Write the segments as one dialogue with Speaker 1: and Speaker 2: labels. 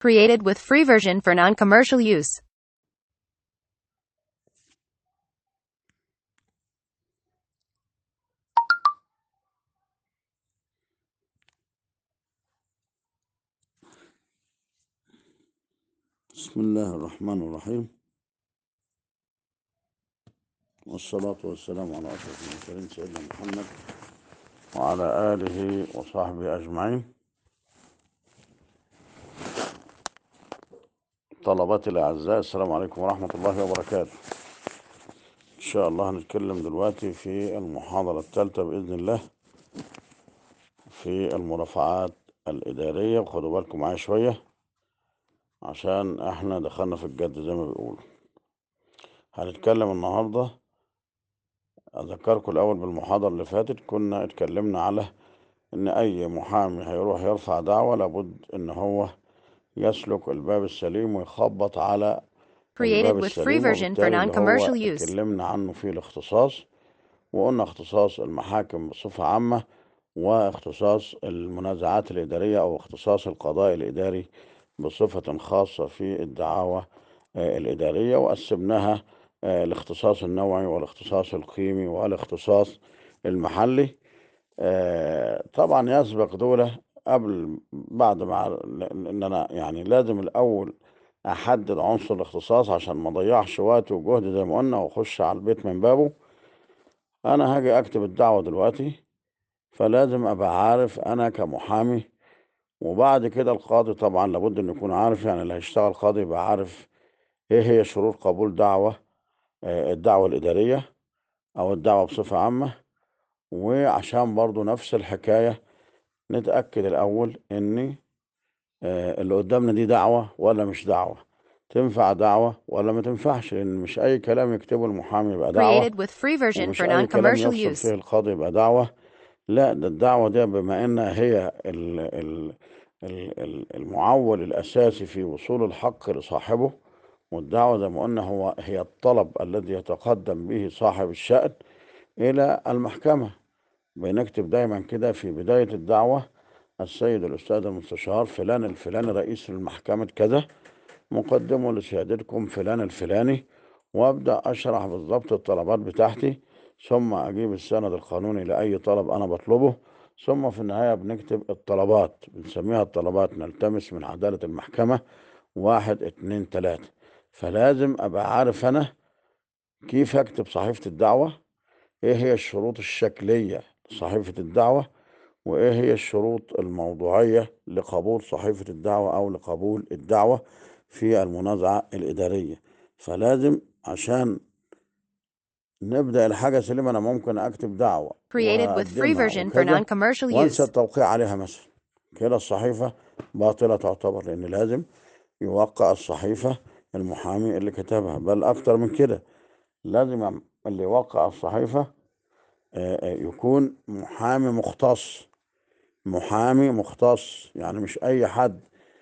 Speaker 1: Created with free version for non-commercial use.
Speaker 2: بسم الله الرحمن الرحيم والصلاة والسلام على أشرف المرسلين سيدنا محمد وعلى آله وصحبه أجمعين طلباتي الأعزاء السلام عليكم ورحمة الله وبركاته إن شاء الله هنتكلم دلوقتي في المحاضرة الثالثة بإذن الله في المرافعات الإدارية وخدوا بالكم معايا شوية عشان احنا دخلنا في الجد زي ما بيقولوا هنتكلم النهاردة أذكركم الأول بالمحاضرة اللي فاتت كنا اتكلمنا على إن أي محامي هيروح يرفع دعوة لابد إن هو يسلك الباب السليم ويخبط على
Speaker 1: Created
Speaker 2: الباب
Speaker 1: with free
Speaker 2: السليم
Speaker 1: version for
Speaker 2: وبالتالي اللي هو
Speaker 1: non-commercial use.
Speaker 2: اتكلمنا عنه في الاختصاص وقلنا اختصاص المحاكم بصفة عامة واختصاص المنازعات الإدارية أو اختصاص القضاء الإداري بصفة خاصة في الدعاوى آه، الإدارية وقسمناها آه، الاختصاص النوعي والاختصاص القيمي والاختصاص المحلي آه، طبعا يسبق دولة قبل بعد ما ان انا يعني لازم الاول احدد عنصر الاختصاص عشان ما اضيعش وقت وجهد زي ما قلنا واخش على البيت من بابه انا هاجي اكتب الدعوة دلوقتي فلازم ابقى عارف انا كمحامي وبعد كده القاضي طبعا لابد انه يكون عارف يعني اللي هيشتغل قاضي يبقى عارف ايه هي شروط قبول دعوة آه، الدعوة الإدارية او الدعوة بصفة عامة وعشان برضو نفس الحكاية نتأكد الأول إن آه، اللي قدامنا دي دعوة ولا مش دعوة تنفع دعوة ولا ما تنفعش لأن مش أي كلام يكتبه المحامي يبقى دعوة
Speaker 1: Created with free version
Speaker 2: ومش
Speaker 1: for
Speaker 2: أي كلام
Speaker 1: non-commercial
Speaker 2: يفصل
Speaker 1: use.
Speaker 2: فيه القاضي يبقى دعوة لا ده الدعوة دي بما إنها هي ال ال ال ال المعول الأساسي في وصول الحق لصاحبه والدعوة زي ما قلنا هو هي الطلب الذي يتقدم به صاحب الشأن إلى المحكمة بنكتب دايما كده في بداية الدعوة السيد الأستاذ المستشار فلان الفلاني رئيس المحكمة كذا مقدمه لسيادتكم فلان الفلاني وأبدأ أشرح بالضبط الطلبات بتاعتي ثم أجيب السند القانوني لأي طلب أنا بطلبه ثم في النهاية بنكتب الطلبات بنسميها الطلبات نلتمس من عدالة المحكمة واحد اتنين تلاتة فلازم أبقى عارف أنا كيف أكتب صحيفة الدعوة إيه هي الشروط الشكلية لصحيفة الدعوة وإيه هي الشروط الموضوعية لقبول صحيفة الدعوة أو لقبول الدعوة في المنازعة الإدارية فلازم عشان نبدأ الحاجة سليمة أنا ممكن أكتب دعوة
Speaker 1: Created with free
Speaker 2: وأقدمها
Speaker 1: version for
Speaker 2: وكذا
Speaker 1: non-commercial
Speaker 2: وأنسى
Speaker 1: use.
Speaker 2: التوقيع عليها مثلا كده الصحيفة باطلة تعتبر لأن لازم يوقع الصحيفة المحامي اللي كتبها بل أكتر من كده لازم اللي يوقع الصحيفة آه، آه، يكون محامي مختص محامي مختص يعني مش أي حد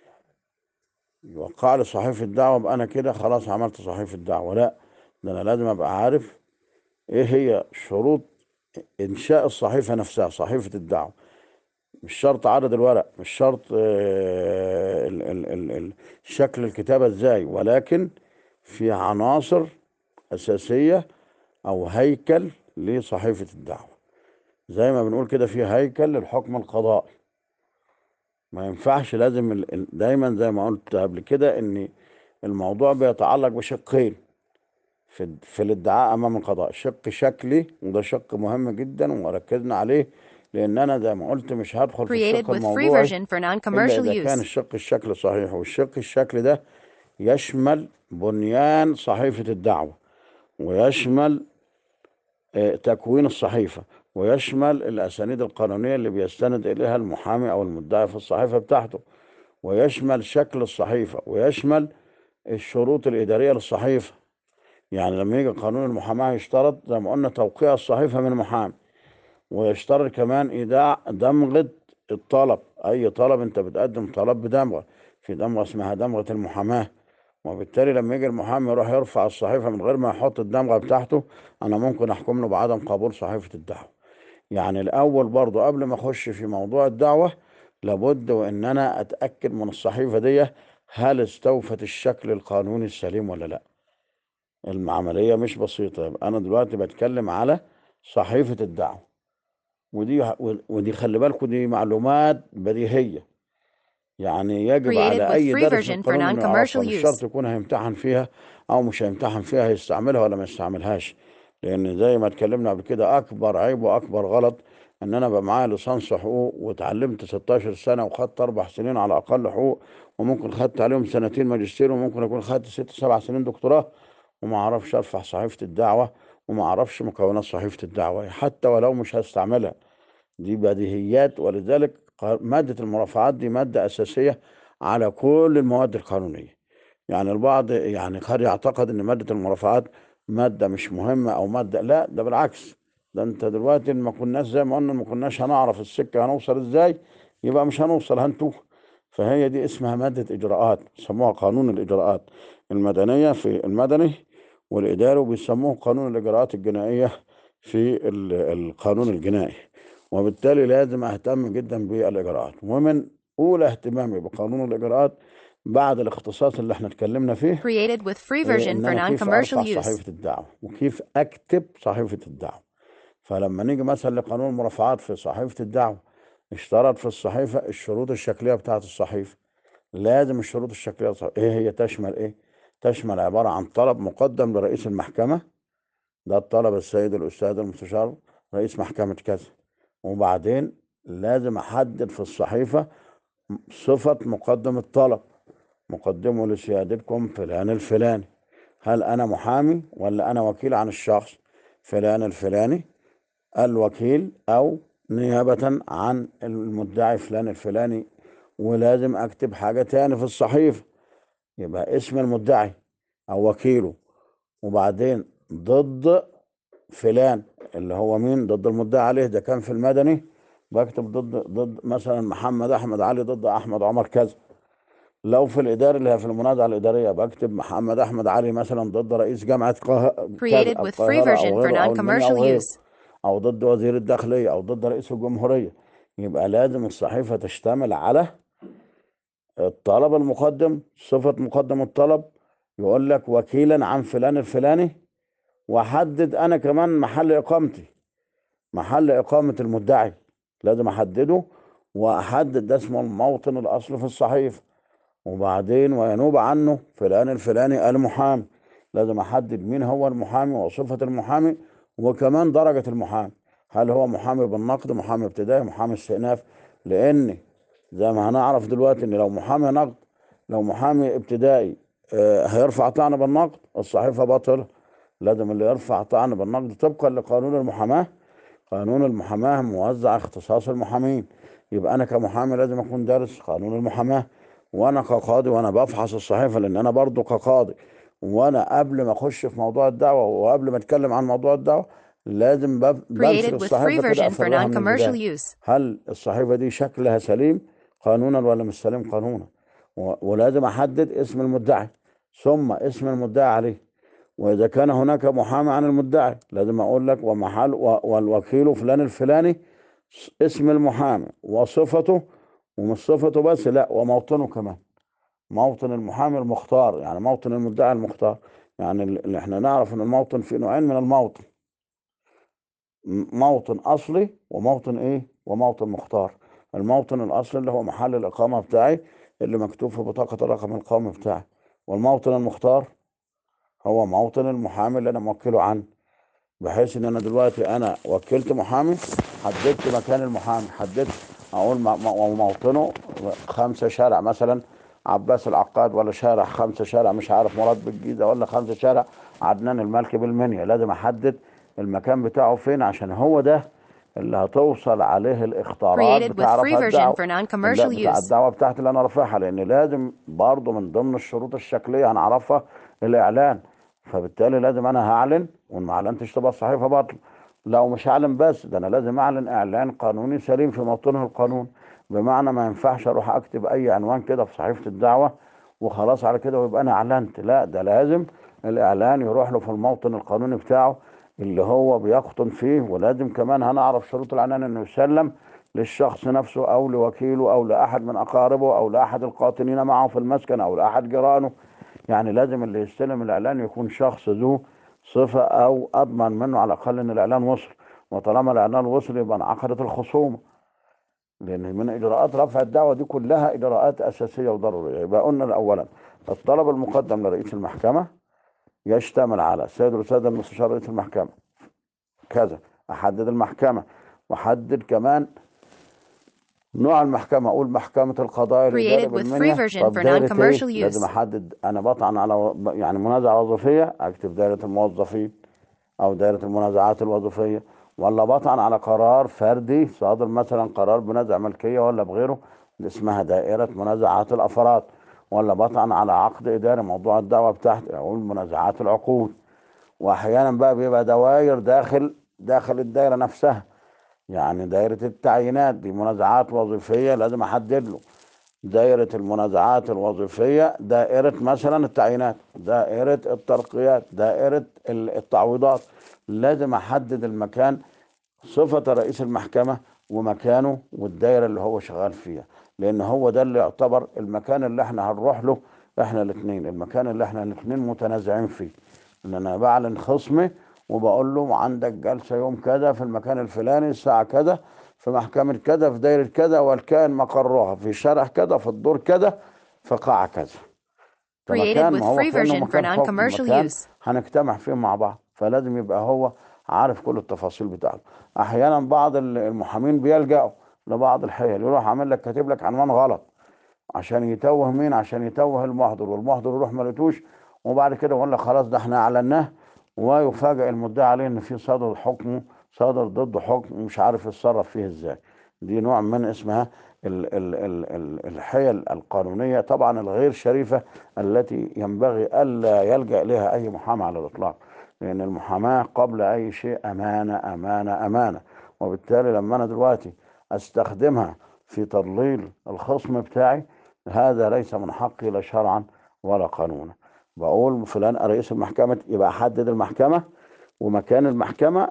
Speaker 2: يوقع لي صحيفة دعوة أبقى أنا كده خلاص عملت صحيفة دعوة لا ده أنا لازم أبقى عارف إيه هي شروط إنشاء الصحيفة نفسها صحيفة الدعوة مش شرط عدد الورق مش شرط آه، ال- ال- ال- ال- شكل الكتابة إزاي ولكن في عناصر أساسية أو هيكل لصحيفة الدعوة زي ما بنقول كده في هيكل للحكم القضائي ما ينفعش لازم ال- ال- دايما زي ما قلت قبل كده ان الموضوع بيتعلق بشقين في في الادعاء امام القضاء شق شكلي وده شق مهم جدا وركزنا عليه لان انا زي ما قلت مش هدخل في
Speaker 1: Created
Speaker 2: الشق
Speaker 1: with free
Speaker 2: الموضوعي
Speaker 1: version for
Speaker 2: الا
Speaker 1: non-commercial
Speaker 2: اذا كان
Speaker 1: use.
Speaker 2: الشق الشكل صحيح والشق الشكل ده يشمل بنيان صحيفة الدعوة ويشمل آه، تكوين الصحيفة ويشمل الأسانيد القانونية اللي بيستند إليها المحامي أو المدعي في الصحيفة بتاعته ويشمل شكل الصحيفة ويشمل الشروط الإدارية للصحيفة يعني لما يجي قانون المحاماة يشترط زي ما قلنا توقيع الصحيفة من محامي ويشترط كمان إيداع دمغة الطلب أي طلب أنت بتقدم طلب بدمغة في دمغة اسمها دمغة المحاماة وبالتالي لما يجي المحامي يروح يرفع الصحيفة من غير ما يحط الدمغة بتاعته أنا ممكن أحكم له بعدم قبول صحيفة الدعوة يعني الأول برضو قبل ما أخش في موضوع الدعوة لابد وإن أنا أتأكد من الصحيفة دي هل استوفت الشكل القانوني السليم ولا لا العملية مش بسيطة يبقى أنا دلوقتي بتكلم على صحيفة الدعوة ودي ودي خلي بالكم دي معلومات بديهية يعني يجب
Speaker 1: Created
Speaker 2: على
Speaker 1: with
Speaker 2: أي
Speaker 1: free
Speaker 2: درس في
Speaker 1: version for
Speaker 2: القانون إنه يعرفها
Speaker 1: non-commercial
Speaker 2: مش
Speaker 1: use.
Speaker 2: شرط يكون هيمتحن فيها أو مش هيمتحن فيها هيستعملها ولا ما يستعملهاش لأن زي ما اتكلمنا قبل كده أكبر عيب وأكبر غلط إن أنا بقى معايا ليسانس حقوق واتعلمت 16 سنة وخدت أربع سنين على الأقل حقوق وممكن خدت عليهم سنتين ماجستير وممكن أكون خدت ست سبع سنين دكتوراه وما أعرفش أرفع صحيفة الدعوة وما أعرفش مكونات صحيفة الدعوة حتى ولو مش هستعملها دي بديهيات ولذلك قا- مادة المرافعات دي مادة أساسية على كل المواد القانونية يعني البعض يعني قد يعتقد ان مادة المرافعات مادة مش مهمة او مادة لا ده بالعكس ده انت دلوقتي ما كناش زي ما قلنا ما كناش هنعرف السكة هنوصل ازاي يبقى مش هنوصل هنتوه فهي دي اسمها مادة اجراءات سموها قانون الاجراءات المدنية في المدني والاداري وبيسموه قانون الاجراءات الجنائية في ال- القانون الجنائي وبالتالي لازم اهتم جدا بالاجراءات ومن اولى اهتمامي بقانون الاجراءات بعد الاختصاص اللي احنا اتكلمنا فيه
Speaker 1: Created with free
Speaker 2: إيه
Speaker 1: version
Speaker 2: ان
Speaker 1: for
Speaker 2: انا كيف
Speaker 1: non-commercial
Speaker 2: ارفع
Speaker 1: use.
Speaker 2: صحيفه الدعوه وكيف اكتب صحيفه الدعوه فلما نيجي مثلا لقانون المرافعات في صحيفه الدعوه اشترط في الصحيفه الشروط الشكليه بتاعه الصحيفه لازم الشروط الشكليه الصحيفة. ايه هي تشمل ايه تشمل عباره عن طلب مقدم لرئيس المحكمه ده الطلب السيد الاستاذ المستشار رئيس محكمه كذا وبعدين لازم احدد في الصحيفه صفه مقدم الطلب مقدمه لسيادتكم فلان الفلاني هل أنا محامي ولا أنا وكيل عن الشخص فلان الفلاني الوكيل أو نيابة عن المدعي فلان الفلاني ولازم أكتب حاجة تاني في الصحيفة يبقى اسم المدعي أو وكيله وبعدين ضد فلان اللي هو مين ضد المدعي عليه ده كان في المدني بكتب ضد ضد مثلا محمد أحمد علي ضد أحمد عمر كذا لو في الإداري اللي هي في المنازعة الإدارية بكتب محمد أحمد علي مثلا ضد رئيس جامعة قه... كذا
Speaker 1: Created
Speaker 2: أو
Speaker 1: with free
Speaker 2: القاهرة
Speaker 1: version
Speaker 2: أو
Speaker 1: for
Speaker 2: غيره أو المنيا
Speaker 1: non-commercial
Speaker 2: أو غيره
Speaker 1: use.
Speaker 2: أو ضد وزير الداخلية أو ضد رئيس الجمهورية يبقى لازم الصحيفة تشتمل على الطلب المقدم صفة مقدم الطلب يقول لك وكيلا عن فلان الفلاني وأحدد أنا كمان محل إقامتي محل إقامة المدعي لازم أحدده وأحدد ده اسمه الموطن الأصلي في الصحيفة وبعدين وينوب عنه فلان الفلاني المحامي لازم احدد مين هو المحامي وصفة المحامي وكمان درجة المحامي هل هو محامي بالنقد محامي ابتدائي محامي استئناف لان زي ما هنعرف دلوقتي ان لو محامي نقد لو محامي ابتدائي آه، هيرفع طعن بالنقد الصحيفة باطلة لازم اللي يرفع طعن بالنقد طبقا لقانون المحاماة قانون المحاماة موزع اختصاص المحامين يبقى أنا كمحامي لازم أكون دارس قانون المحاماة وأنا كقاضي وأنا بفحص الصحيفة لأن أنا برضو كقاضي وأنا قبل ما أخش في موضوع الدعوة وقبل ما أتكلم عن موضوع الدعوة لازم بف- بمسك
Speaker 1: Created with free
Speaker 2: الصحيفة كده
Speaker 1: version for
Speaker 2: أفرغها من
Speaker 1: non-commercial
Speaker 2: البداية
Speaker 1: use.
Speaker 2: هل الصحيفة دي شكلها سليم قانونا ولا مش سليم قانونا و- ولازم أحدد اسم المدعي ثم اسم المدعي عليه وإذا كان هناك محامي عن المدعي لازم أقول لك ومحل و- والوكيل فلان الفلاني س- اسم المحامي وصفته ومش صفته بس لا وموطنه كمان موطن المحامي المختار يعني موطن المدعي المختار يعني ال- اللي احنا نعرف ان الموطن فيه نوعين من الموطن م- موطن اصلي وموطن ايه وموطن مختار الموطن الاصلي اللي هو محل الاقامه بتاعي اللي مكتوب في بطاقه الرقم القومي بتاعي والموطن المختار هو موطن المحامي اللي انا موكله عنه بحيث ان انا دلوقتي انا وكلت محامي حددت مكان المحامي حددت اقول م- م- موطنه خمسة شارع مثلا عباس العقاد ولا شارع خمسة شارع مش عارف مراد بالجيزة ولا خمسة شارع عدنان المالكي بالمنيا لازم احدد المكان بتاعه فين عشان هو ده اللي هتوصل عليه الاختارات
Speaker 1: Created with
Speaker 2: بتاع
Speaker 1: free
Speaker 2: رفع
Speaker 1: version
Speaker 2: الدعوة
Speaker 1: for
Speaker 2: لا
Speaker 1: non-commercial
Speaker 2: بتاع
Speaker 1: use.
Speaker 2: الدعوة بتاعتي اللي انا رافعها لان لازم برضه من ضمن الشروط الشكلية هنعرفها الاعلان فبالتالي لازم انا هعلن وان ما اعلنتش تبقى الصحيفه باطله لو مش هعلن بس ده انا لازم اعلن اعلان قانوني سليم في موطنه القانون بمعنى ما ينفعش اروح اكتب اي عنوان كده في صحيفه الدعوه وخلاص على كده ويبقى انا اعلنت لا ده لازم الاعلان يروح له في الموطن القانوني بتاعه اللي هو بيقطن فيه ولازم كمان هنعرف شروط الاعلان انه يسلم للشخص نفسه او لوكيله او لاحد من اقاربه او لاحد القاطنين معه في المسكن او لاحد جيرانه يعني لازم اللي يستلم الاعلان يكون شخص ذو صفه او اضمن منه على الاقل ان الاعلان وصل وطالما الاعلان وصل يبقى انعقدت الخصومه لان من اجراءات رفع الدعوه دي كلها اجراءات اساسيه وضروريه يبقى قلنا اولا الطلب المقدم لرئيس المحكمه يشتمل على سيد الاستاذ المستشار رئيس المحكمه كذا احدد المحكمه واحدد كمان نوع المحكمه اقول محكمه القضاء الاداري
Speaker 1: Created with free
Speaker 2: بالمنيا
Speaker 1: version
Speaker 2: طب
Speaker 1: for
Speaker 2: دايره
Speaker 1: non-commercial
Speaker 2: ايه لازم
Speaker 1: use.
Speaker 2: احدد انا بطعن على و- يعني منازعه وظيفيه اكتب دايره الموظفين او دايره المنازعات الوظيفيه ولا بطعن على قرار فردي صادر مثلا قرار بنزع ملكيه ولا بغيره دي اسمها دائره منازعات الافراد ولا بطعن على عقد اداري موضوع الدعوه بتاعتي اقول منازعات العقود واحيانا بقى بيبقى دوائر داخل داخل الدايره نفسها يعني دايره التعيينات دي منازعات وظيفيه لازم احدد له دائرة المنازعات الوظيفية دائرة مثلا التعيينات دائرة الترقيات دائرة ال- التعويضات لازم أحدد المكان صفة رئيس المحكمة ومكانه والدائرة اللي هو شغال فيها لأن هو ده اللي يعتبر المكان اللي احنا هنروح له احنا الاثنين المكان اللي احنا الاثنين متنازعين فيه ان انا بعلن خصمي وبقول له عندك جلسة يوم كذا في المكان الفلاني الساعة كذا في محكمة كذا في دايرة كذا والكائن مقرها في شارع كذا في الدور كذا في قاعة كذا ده
Speaker 1: Created
Speaker 2: مكان
Speaker 1: with
Speaker 2: ما هو
Speaker 1: free
Speaker 2: كأنه
Speaker 1: version for
Speaker 2: مكان حكم
Speaker 1: non-commercial
Speaker 2: مكان
Speaker 1: use.
Speaker 2: هنجتمع فيه مع بعض فلازم يبقى هو عارف كل التفاصيل بتاعته احيانا بعض ال- المحامين بيلجأوا لبعض الحيل يروح عامل لك كاتب لك عنوان غلط عشان يتوه مين عشان يتوه المحضر والمحضر يروح ما لقيتوش وبعد كده يقول لك خلاص ده احنا اعلناه ويفاجئ المدعي عليه ان في صدر حكمه صدر ضده حكم مش عارف يتصرف فيه ازاي دي نوع من اسمها ال ال ال ال الحيل القانونيه طبعا الغير شريفه التي ينبغي الا يلجا اليها اي محامي على الاطلاق لان المحاماه قبل اي شيء امانه امانه امانه وبالتالي لما انا دلوقتي استخدمها في تضليل الخصم بتاعي هذا ليس من حقي لا شرعا ولا قانونا بقول فلان رئيس المحكمة يبقى أحدد المحكمة ومكان المحكمة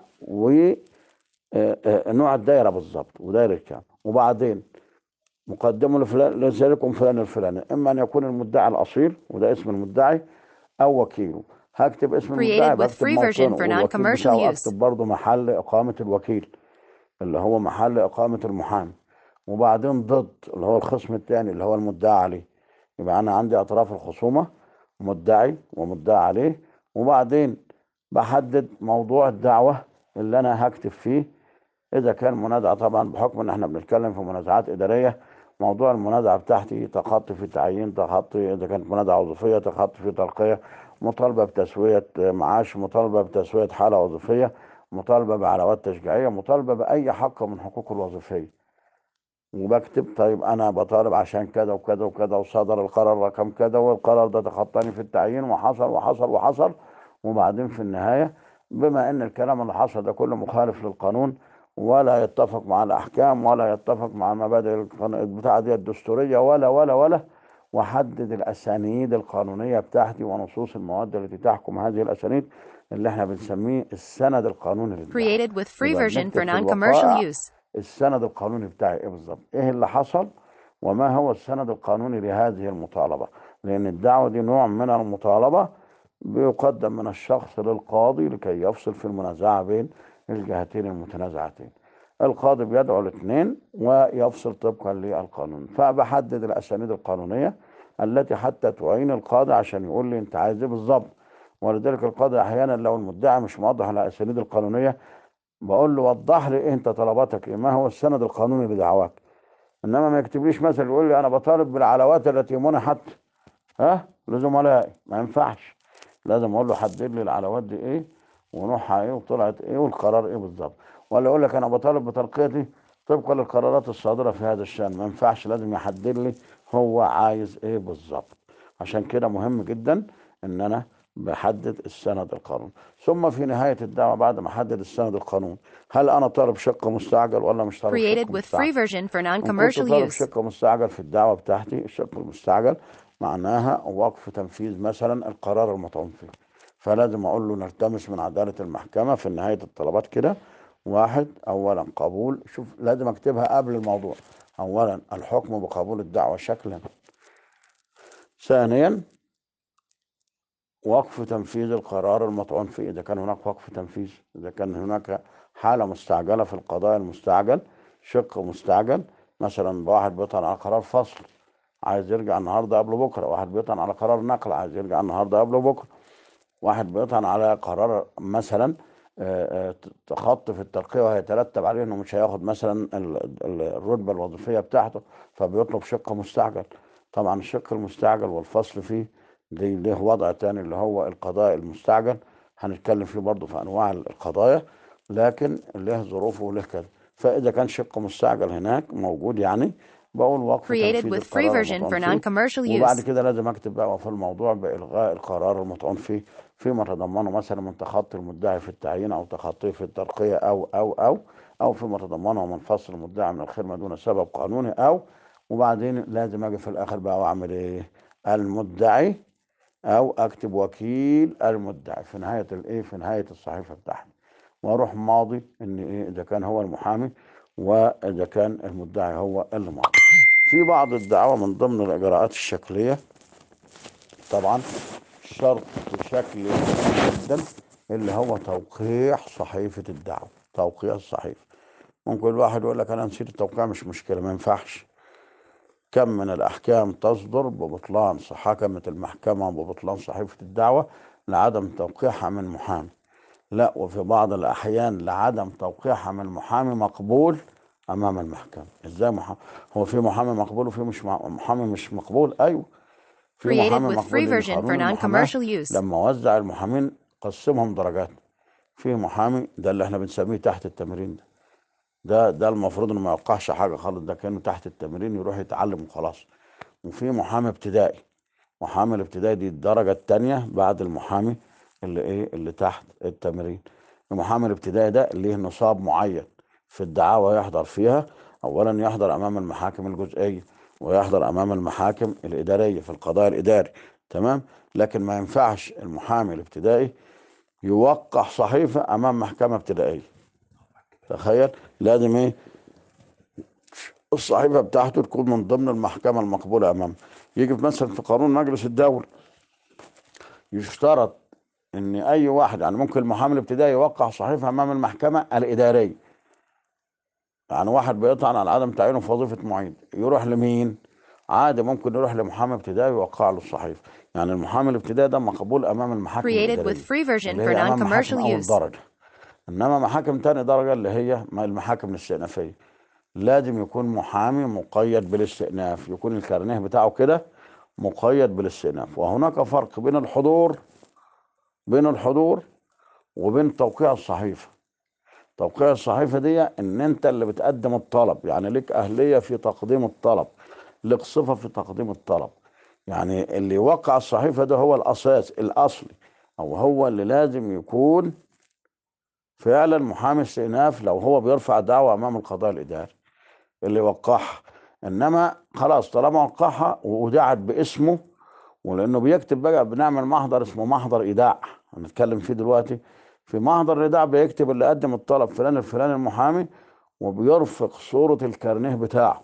Speaker 2: ونوع الدائرة بالظبط ودائرة كام وبعدين مقدمه لفلان لذلكم فلان الفلاني إما أن يكون المدعي الأصيل وده اسم المدعي أو وكيله هكتب اسم المدعي
Speaker 1: Created with
Speaker 2: بكتب
Speaker 1: free version
Speaker 2: موطنه
Speaker 1: for
Speaker 2: والوكيل
Speaker 1: non-commercial
Speaker 2: بتاعه
Speaker 1: use.
Speaker 2: أكتب برضه محل إقامة الوكيل اللي هو محل إقامة المحامي وبعدين ضد اللي هو الخصم الثاني اللي هو المدعى عليه يبقى أنا عندي أطراف الخصومة مدعي ومدعى عليه وبعدين بحدد موضوع الدعوة اللي أنا هكتب فيه إذا كان منازعة طبعا بحكم إن إحنا بنتكلم في منازعات إدارية موضوع المنازعة بتاعتي تخطي في تعيين تخطي إذا كانت منازعة وظيفية تخطي في ترقية مطالبة بتسوية معاش مطالبة بتسوية حالة وظيفية مطالبة بعلاوات تشجيعية مطالبة بأي حق من حقوق الوظيفية وبكتب طيب انا بطالب عشان كذا وكذا وكذا وصدر القرار رقم كذا والقرار ده تخطاني في التعيين وحصل وحصل وحصل وبعدين في النهايه بما ان الكلام اللي حصل ده كله مخالف للقانون ولا يتفق مع الاحكام ولا يتفق مع المبادئ القان- البتاعه دي الدستوريه ولا ولا ولا وحدد الاسانيد القانونيه بتاعتي ونصوص المواد التي تحكم هذه الاسانيد اللي احنا بنسميه السند القانوني للدعوه
Speaker 1: Created with free
Speaker 2: يبقى
Speaker 1: version
Speaker 2: بنكتب
Speaker 1: for
Speaker 2: في
Speaker 1: non-commercial
Speaker 2: الوقائع
Speaker 1: use.
Speaker 2: السند القانوني بتاعي ايه بالظبط ايه اللي حصل وما هو السند القانوني لهذه المطالبة لان الدعوة دي نوع من المطالبة بيقدم من الشخص للقاضي لكي يفصل في المنازعة بين الجهتين المتنازعتين القاضي بيدعو الاثنين ويفصل طبقا للقانون فبحدد الاسانيد القانونية التي حتى تعين القاضي عشان يقول لي انت عايز ايه بالظبط ولذلك القاضي احيانا لو المدعي مش موضح على الاسانيد القانونيه بقول له وضح لي إيه انت طلباتك ايه ما هو السند القانوني لدعواك انما ما يكتبليش مثلا يقول لي انا بطالب بالعلاوات التي منحت ها لزملائي ما ينفعش لازم اقول له حدد لي العلاوات دي ايه ونوعها ايه وطلعت ايه والقرار ايه بالظبط ولا يقول لك انا بطالب بترقيتي طبقا للقرارات الصادره في هذا الشان ما ينفعش لازم يحدد لي هو عايز ايه بالظبط عشان كده مهم جدا ان انا بحدد السند القانوني ثم في نهايه الدعوه بعد ما احدد السند القانوني هل انا طالب شق مستعجل ولا مش طالب
Speaker 1: Created
Speaker 2: شق
Speaker 1: with free
Speaker 2: مستعجل
Speaker 1: version for
Speaker 2: إن كنت
Speaker 1: non-commercial
Speaker 2: طالب
Speaker 1: use.
Speaker 2: شق مستعجل في الدعوة بتاعتي الشق المستعجل معناها وقف تنفيذ مثلا القرار المطعون فيه فلازم أقول له نلتمس من عدالة المحكمة في نهاية الطلبات كده واحد اولا قبول شوف لازم اكتبها قبل الموضوع اولا الحكم بقبول الدعوه شكلا ثانيا وقف تنفيذ القرار المطعون فيه إذا كان هناك وقف تنفيذ إذا كان هناك حالة مستعجلة في القضاء المستعجل شق مستعجل مثلا واحد بيطعن على قرار فصل عايز يرجع النهارده قبل بكره واحد بيطعن على قرار نقل عايز يرجع النهارده قبل بكره واحد بيطعن على قرار مثلا آه، آه، تخطي في الترقية وهيترتب عليه انه مش هياخد مثلا ال- ال- الرتبة الوظيفية بتاعته فبيطلب شق مستعجل طبعا الشق المستعجل والفصل فيه دي له وضع تاني اللي هو القضاء المستعجل هنتكلم فيه برضه في انواع القضايا لكن له ظروفه وله كذا فاذا كان شق مستعجل هناك موجود يعني بقول وقف
Speaker 1: Created
Speaker 2: تنفيذ
Speaker 1: with free
Speaker 2: القرار
Speaker 1: version
Speaker 2: المطعون
Speaker 1: for
Speaker 2: فيه
Speaker 1: non-commercial
Speaker 2: وبعد
Speaker 1: use.
Speaker 2: كده لازم اكتب بقى في الموضوع بالغاء القرار المطعون فيه فيما تضمنه مثلا من تخطي المدعي في التعيين او تخطيه في الترقيه او او او او فيما تضمنه من فصل المدعي من الخدمه دون سبب قانوني او وبعدين لازم اجي في الاخر بقى واعمل ايه المدعي او اكتب وكيل المدعي في نهايه الايه في نهايه الصحيفه بتاعتي واروح ماضي ان ايه اذا كان هو المحامي واذا كان المدعي هو اللي ماضي في بعض الدعوى من ضمن الاجراءات الشكليه طبعا شرط بشكل مهم جدا اللي هو توقيع صحيفه الدعوه توقيع الصحيفه ممكن الواحد يقول لك انا نسيت التوقيع مش مشكله ما ينفعش كم من الأحكام تصدر ببطلان حكمت المحكمة ببطلان صحيفة الدعوة لعدم توقيعها من محامي لا وفي بعض الأحيان لعدم توقيعها من محامي مقبول أمام المحكمة إزاي محامي هو في محامي مقبول وفي مش مع- محامي مش مقبول أيوه في
Speaker 1: Created
Speaker 2: محامي
Speaker 1: with
Speaker 2: مقبول
Speaker 1: free
Speaker 2: لأن
Speaker 1: version for
Speaker 2: قانون المحاماة
Speaker 1: non-commercial use.
Speaker 2: لما وزع المحامين قسمهم درجات في محامي ده اللي احنا بنسميه تحت التمرين ده ده ده المفروض انه ما يوقعش حاجه خالص ده كانه تحت التمرين يروح يتعلم وخلاص وفي محامي ابتدائي محامي الابتدائي دي الدرجه الثانيه بعد المحامي اللي ايه اللي تحت التمرين المحامي الابتدائي ده ليه نصاب معين في الدعاوى يحضر فيها اولا يحضر امام المحاكم الجزئيه ويحضر امام المحاكم الاداريه في القضاء الاداري تمام لكن ما ينفعش المحامي الابتدائي يوقع صحيفه امام محكمه ابتدائيه تخيل لازم ايه الصحيفه بتاعته تكون من ضمن المحكمه المقبوله امامه يجي في مثلا في قانون مجلس الدوله يشترط ان اي واحد يعني ممكن المحامي الابتدائي يوقع صحيفه امام المحكمه الاداريه يعني واحد بيطعن على عدم تعيينه في وظيفه معيد يروح لمين عادي ممكن يروح لمحامي ابتدائي يوقع له الصحيفه يعني المحامي الابتدائي ده مقبول امام المحاكم
Speaker 1: Created
Speaker 2: الاداريه
Speaker 1: with free version
Speaker 2: اللي
Speaker 1: for
Speaker 2: هي امام محاكم
Speaker 1: non-commercial
Speaker 2: اول
Speaker 1: use.
Speaker 2: درجه انما محاكم تاني درجه اللي هي المحاكم الاستئنافيه لازم يكون محامي مقيد بالاستئناف يكون الكارنيه بتاعه كده مقيد بالاستئناف وهناك فرق بين الحضور بين الحضور وبين توقيع الصحيفه توقيع الصحيفه دي ان انت اللي بتقدم الطلب يعني لك اهليه في تقديم الطلب لك صفه في تقديم الطلب يعني اللي يوقع الصحيفه ده هو الاساس الاصلي او هو اللي لازم يكون فعلا محامي استئناف لو هو بيرفع دعوة أمام القضاء الإداري اللي وقعها إنما خلاص طالما وقعها ودعت باسمه ولأنه بيكتب بقى بنعمل محضر اسمه محضر إيداع هنتكلم فيه دلوقتي في محضر الإيداع بيكتب اللي قدم الطلب فلان الفلاني المحامي وبيرفق صورة الكارنيه بتاعه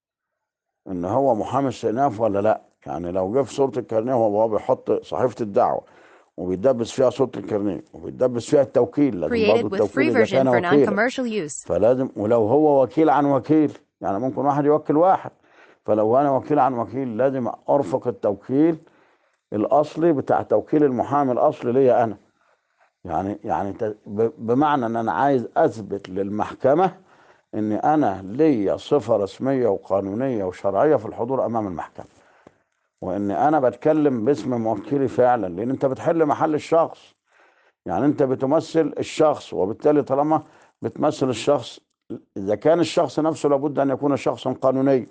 Speaker 2: إن هو محامي استئناف ولا لأ يعني لو جه في صورة الكارنيه وهو بيحط صحيفة الدعوة وبيدبس فيها صورة الكارنيه وبيدبس فيها التوكيل لازم
Speaker 1: Created
Speaker 2: برضه
Speaker 1: with
Speaker 2: التوكيل
Speaker 1: free
Speaker 2: إذا
Speaker 1: version
Speaker 2: كان
Speaker 1: for
Speaker 2: وكيلا
Speaker 1: non-commercial use.
Speaker 2: فلازم ولو هو وكيل عن وكيل يعني ممكن واحد يوكل واحد فلو انا وكيل عن وكيل لازم ارفق التوكيل الاصلي بتاع توكيل المحامي الاصلي ليا انا يعني يعني ت- ب- بمعنى ان انا عايز اثبت للمحكمه ان انا ليا صفه رسميه وقانونيه وشرعيه في الحضور امام المحكمه وان انا بتكلم باسم موكلي فعلا لان انت بتحل محل الشخص يعني انت بتمثل الشخص وبالتالي طالما بتمثل الشخص اذا كان الشخص نفسه لابد ان يكون شخصا قانونيا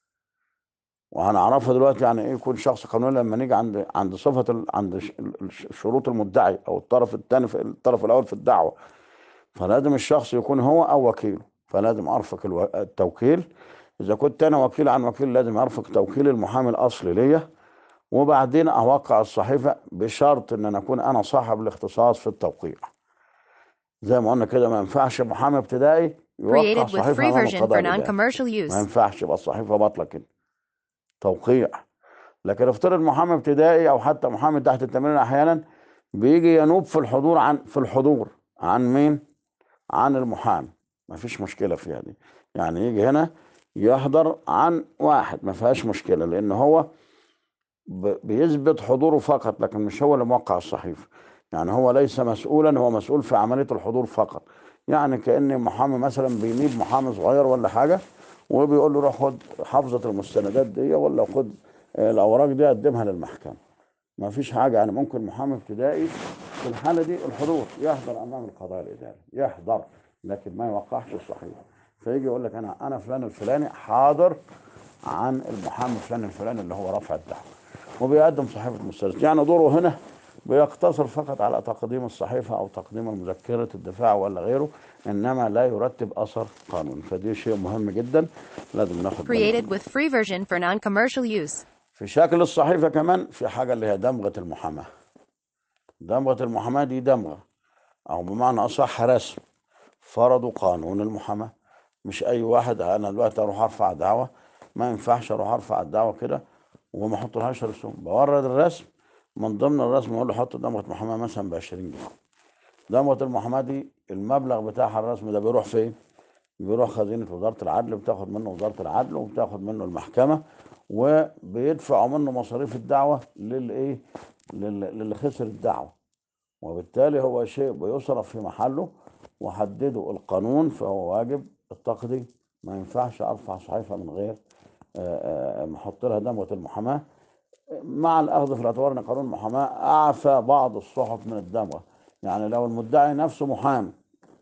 Speaker 2: وهنعرفها دلوقتي يعني ايه يكون شخص قانوني لما نيجي عند عند صفه ال... عند ش- ال- ش- شروط المدعي او الطرف الثاني في الطرف الاول في الدعوه فلازم الشخص يكون هو او وكيله فلازم ارفق الو... التوكيل اذا كنت انا وكيل عن وكيل لازم ارفق توكيل المحامي الاصلي ليا وبعدين اوقع الصحيفه بشرط ان انا اكون انا صاحب الاختصاص في التوقيع زي ما قلنا كده ما ينفعش محامي ابتدائي يوقع
Speaker 1: Created with
Speaker 2: صحيفة
Speaker 1: free
Speaker 2: أمام
Speaker 1: version
Speaker 2: القضاء
Speaker 1: for
Speaker 2: الإداري
Speaker 1: non-commercial
Speaker 2: ما
Speaker 1: use.
Speaker 2: ينفعش يبقى الصحيفة باطلة كده توقيع لكن افترض محامي ابتدائي أو حتى محامي تحت التمرين أحيانا بيجي ينوب في الحضور عن في الحضور عن مين؟ عن المحامي ما فيش مشكلة فيها دي يعني يجي هنا يحضر عن واحد ما فيهاش مشكلة لأن هو ب- بيثبت حضوره فقط لكن مش هو اللي موقع الصحيفة يعني هو ليس مسؤولا هو مسؤول في عملية الحضور فقط يعني كأن محامي مثلا بينيب محامي صغير ولا حاجة وبيقول له روح خد حافظة المستندات دي ولا خد آه، الأوراق دي قدمها للمحكمة ما فيش حاجة يعني ممكن محامي ابتدائي في الحالة دي الحضور يحضر أمام القضاء الإداري يحضر لكن ما يوقعش الصحيفة فيجي يقول لك أنا أنا فلان الفلاني حاضر عن المحامي فلان الفلاني اللي هو رفع الدعوة وبيقدم صحيفة مستند يعني دوره هنا بيقتصر فقط على تقديم الصحيفة أو تقديم مذكرة الدفاع ولا غيره إنما لا يرتب أثر قانوني فدي شيء مهم جدا لازم ناخد بالنا
Speaker 1: Created with free version for non-commercial use.
Speaker 2: في شكل الصحيفة كمان في حاجة اللي هي دمغة المحاماة دمغة المحاماة دي دمغة أو بمعنى أصح رسم فرضوا قانون المحاماة مش أي واحد أنا دلوقتي أروح أرفع دعوة ما ينفعش أروح أرفع الدعوة كده وما أحطلهاش رسوم بورد الرسم من ضمن الرسم يقول له حط دمغة محاماة مثلا ب 20 جنيه دمغة المحاماة دي المبلغ بتاعها الرسم ده بيروح فين؟ بيروح خزينة وزارة العدل بتاخد منه وزارة العدل وبتاخد منه المحكمة وبيدفعوا منه مصاريف الدعوة للإيه؟ لل- للي خسر الدعوة وبالتالي هو شيء بيصرف في محله وحدده القانون فهو واجب التقديم ما ينفعش ارفع صحيفه من غير آه، آه، ما احط لها دمغه المحاماه مع الاخذ في الاعتبار ان قانون المحاماه اعفى بعض الصحف من الدمغه يعني لو المدعي نفسه محامي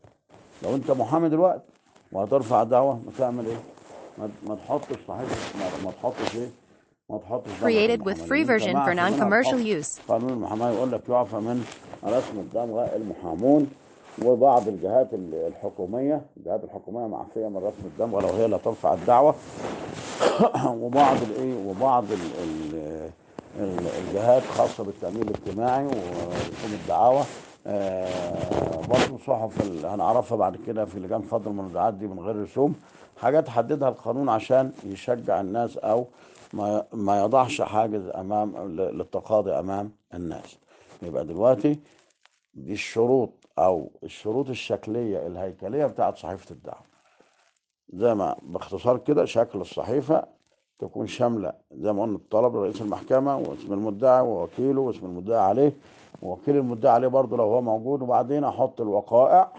Speaker 2: لو انت محامي دلوقتي وهترفع دعوه ما تعمل ايه؟ ما ما تحطش صحيفه ما, ما تحطش ايه؟ ما تحطش دمغة
Speaker 1: Created with
Speaker 2: المحاماة،
Speaker 1: free
Speaker 2: لأن أنت
Speaker 1: version for
Speaker 2: معفي منها
Speaker 1: non-commercial
Speaker 2: بحكم
Speaker 1: use.
Speaker 2: قانون المحاماه يقول لك يعفى من رسم الدمغه المحامون وبعض الجهات ال- الحكوميه الجهات الحكوميه معفيه من رسم الدمغه لو هي لا ترفع الدعوه وبعض الايه وبعض ال ال ال- الجهات خاصه بالتامين الاجتماعي ورسوم الدعاوى آه، برضه صحف ال- هنعرفها بعد كده في لجان فضل المنازعات دي من غير رسوم حاجات حددها القانون عشان يشجع الناس او ما ما يضعش حاجز امام ل- للتقاضي امام الناس يبقى دلوقتي دي الشروط او الشروط الشكليه الهيكليه بتاعت صحيفه الدعوه زي ما باختصار كده شكل الصحيفه تكون شامله زي ما قلنا الطلب لرئيس المحكمه واسم المدعي ووكيله واسم المدعي عليه ووكيل المدعي عليه برضه لو هو موجود وبعدين احط الوقائع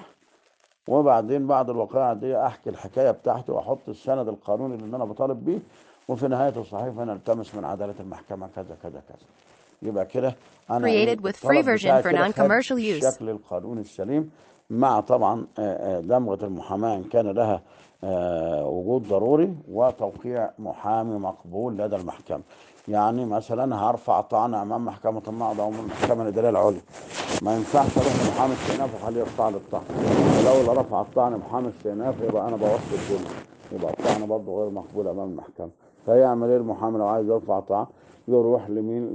Speaker 2: وبعدين بعد الوقائع دي احكي الحكايه بتاعتي واحط السند القانوني اللي انا بطالب بيه وفي نهايه الصحيفه نلتمس من عداله المحكمه كذا كذا كذا يبقى كده انا إيه؟
Speaker 1: Created with free
Speaker 2: الطلب
Speaker 1: version
Speaker 2: بتاعي
Speaker 1: for
Speaker 2: كده خد
Speaker 1: non-commercial use.
Speaker 2: الشكل القانوني السليم مع طبعا آه، آه، دمغه المحاماه ان كان لها آه، وجود ضروري وتوقيع محامي مقبول لدى المحكمه يعني مثلا هرفع طعن امام محكمه النقض او المحكمه الاداريه العليا ما ينفعش اروح لمحامي استئناف واخليه يرفع لي الطعن ولو اللي رفع الطعن محامي استئناف يبقى انا بوصل الدنيا يبقى الطعن برضه غير مقبول امام المحكمه فيعمل ايه المحامي لو عايز يرفع طعن يروح لمين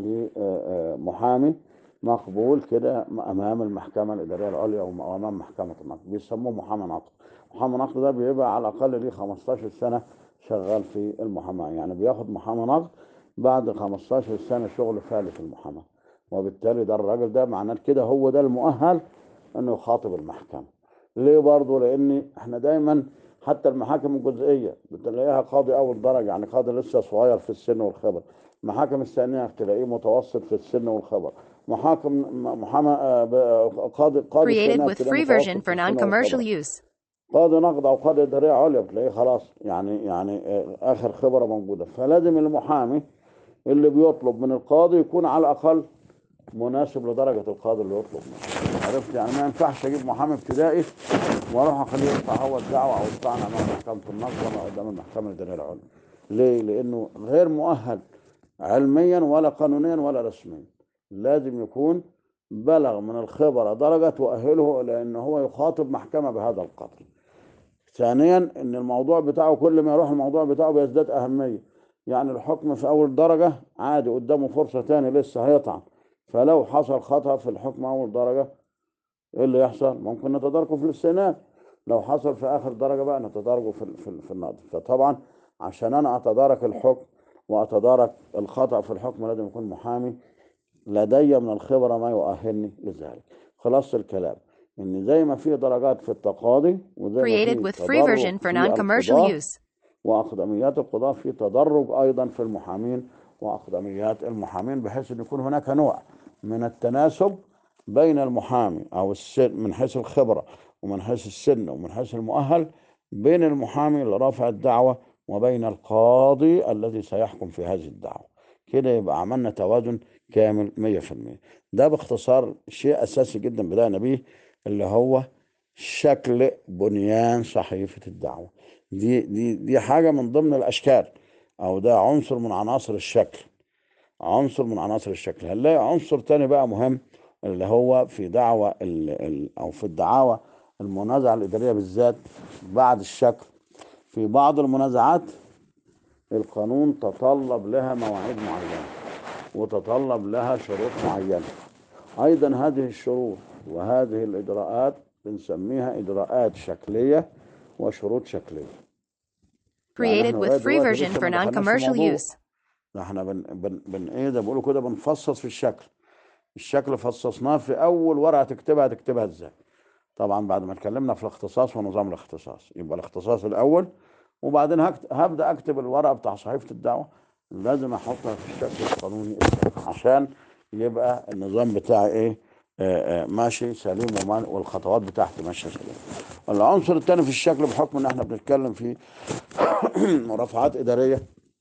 Speaker 2: لمحامي مقبول كده امام المحكمه الاداريه العليا او امام محكمه النقد بيسموه محامي نقد محامي نقد ده بيبقى على الاقل ليه 15 سنه شغال في المحاماه يعني بياخد محامي نقد بعد 15 سنه شغل فعلي في المحاماه وبالتالي ده الراجل ده معناه كده هو ده المؤهل انه يخاطب المحكمه ليه برضه لان احنا دايما حتى المحاكم الجزئيه بتلاقيها قاضي اول درجه يعني قاضي لسه صغير في السن والخبر محاكم الثانيه تلاقيه متوسط في السن والخبر محاكم محامى آه، ب- قاضي قاضي
Speaker 1: Created
Speaker 2: الثانيه
Speaker 1: with
Speaker 2: تلاقيه
Speaker 1: free
Speaker 2: متوسط
Speaker 1: version
Speaker 2: في
Speaker 1: for
Speaker 2: السن
Speaker 1: non-commercial
Speaker 2: والخبر
Speaker 1: use.
Speaker 2: قاضي نقد او قاضي اداريه عليا بتلاقيه خلاص يعني يعني آه، اخر خبره موجوده فلازم المحامي اللي بيطلب من القاضي يكون على الاقل مناسب لدرجه القاضي اللي يطلب منه عرفت يعني ما ينفعش اجيب محامي ابتدائي واروح اخليه يرفع هو الدعوه او الطعن امام محكمه النقد ولا قدام المحكمه الاداريه العليا ليه؟ لانه غير مؤهل علميا ولا قانونيا ولا رسميا لازم يكون بلغ من الخبره درجه تؤهله الى ان هو يخاطب محكمه بهذا القدر ثانيا ان الموضوع بتاعه كل ما يروح الموضوع بتاعه بيزداد اهميه يعني الحكم في اول درجه عادي قدامه فرصه تاني لسه هيطعن فلو حصل خطا في الحكم اول درجه ايه اللي يحصل ممكن نتداركه في الاستئناف لو حصل في اخر درجه بقى نتداركه في ال- في, ال- في النقض فطبعا عشان انا اتدارك الحكم واتدارك الخطا في الحكم لازم يكون محامي لدي من الخبره ما يؤهلني لذلك خلاص الكلام ان زي ما في درجات في التقاضي وزي ما
Speaker 1: Created
Speaker 2: في
Speaker 1: with free
Speaker 2: تدرج
Speaker 1: version for
Speaker 2: في
Speaker 1: non-commercial
Speaker 2: القضاء
Speaker 1: use.
Speaker 2: وأقدميات القضاة في تدرج أيضا في المحامين وأقدميات المحامين بحيث أن يكون هناك نوع من التناسب بين المحامي أو السن من حيث الخبرة ومن حيث السن ومن حيث المؤهل بين المحامي لرفع الدعوة وبين القاضي الذي سيحكم في هذه الدعوة كده يبقى عملنا توازن كامل 100% ده باختصار شيء أساسي جدا بدأنا بيه اللي هو شكل بنيان صحيفة الدعوة دي دي دي حاجة من ضمن الأشكال أو ده عنصر من عناصر الشكل عنصر من عناصر الشكل هنلاقي عنصر تاني بقى مهم اللي هو في دعوة ال ال أو في الدعاوى المنازعة الإدارية بالذات بعد الشكل في بعض المنازعات القانون تطلب لها مواعيد معينة وتطلب لها شروط معينة أيضا هذه الشروط وهذه الإجراءات بنسميها إجراءات شكلية وشروط شكلية يعني
Speaker 1: Created
Speaker 2: احنا
Speaker 1: with
Speaker 2: لغاية
Speaker 1: free
Speaker 2: دلوقتي
Speaker 1: version
Speaker 2: لسه
Speaker 1: for
Speaker 2: ما دخلناش في
Speaker 1: non-commercial
Speaker 2: موضوع
Speaker 1: use.
Speaker 2: ده احنا بن بن بن ايه ده بيقولوا كده بنفصص في الشكل الشكل فصصناه في اول ورقه تكتبها تكتبها ازاي طبعا بعد ما اتكلمنا في الاختصاص ونظام الاختصاص يبقى الاختصاص الاول وبعدين هكت- هبدا اكتب الورقه بتاع صحيفه الدعوه لازم احطها في الشكل القانوني السليم عشان يبقى النظام بتاعي ايه آه آه ماشي سليم وما- والخطوات بتاعتي ماشيه سليم العنصر الثاني في الشكل بحكم ان احنا بنتكلم في مرافعات اداريه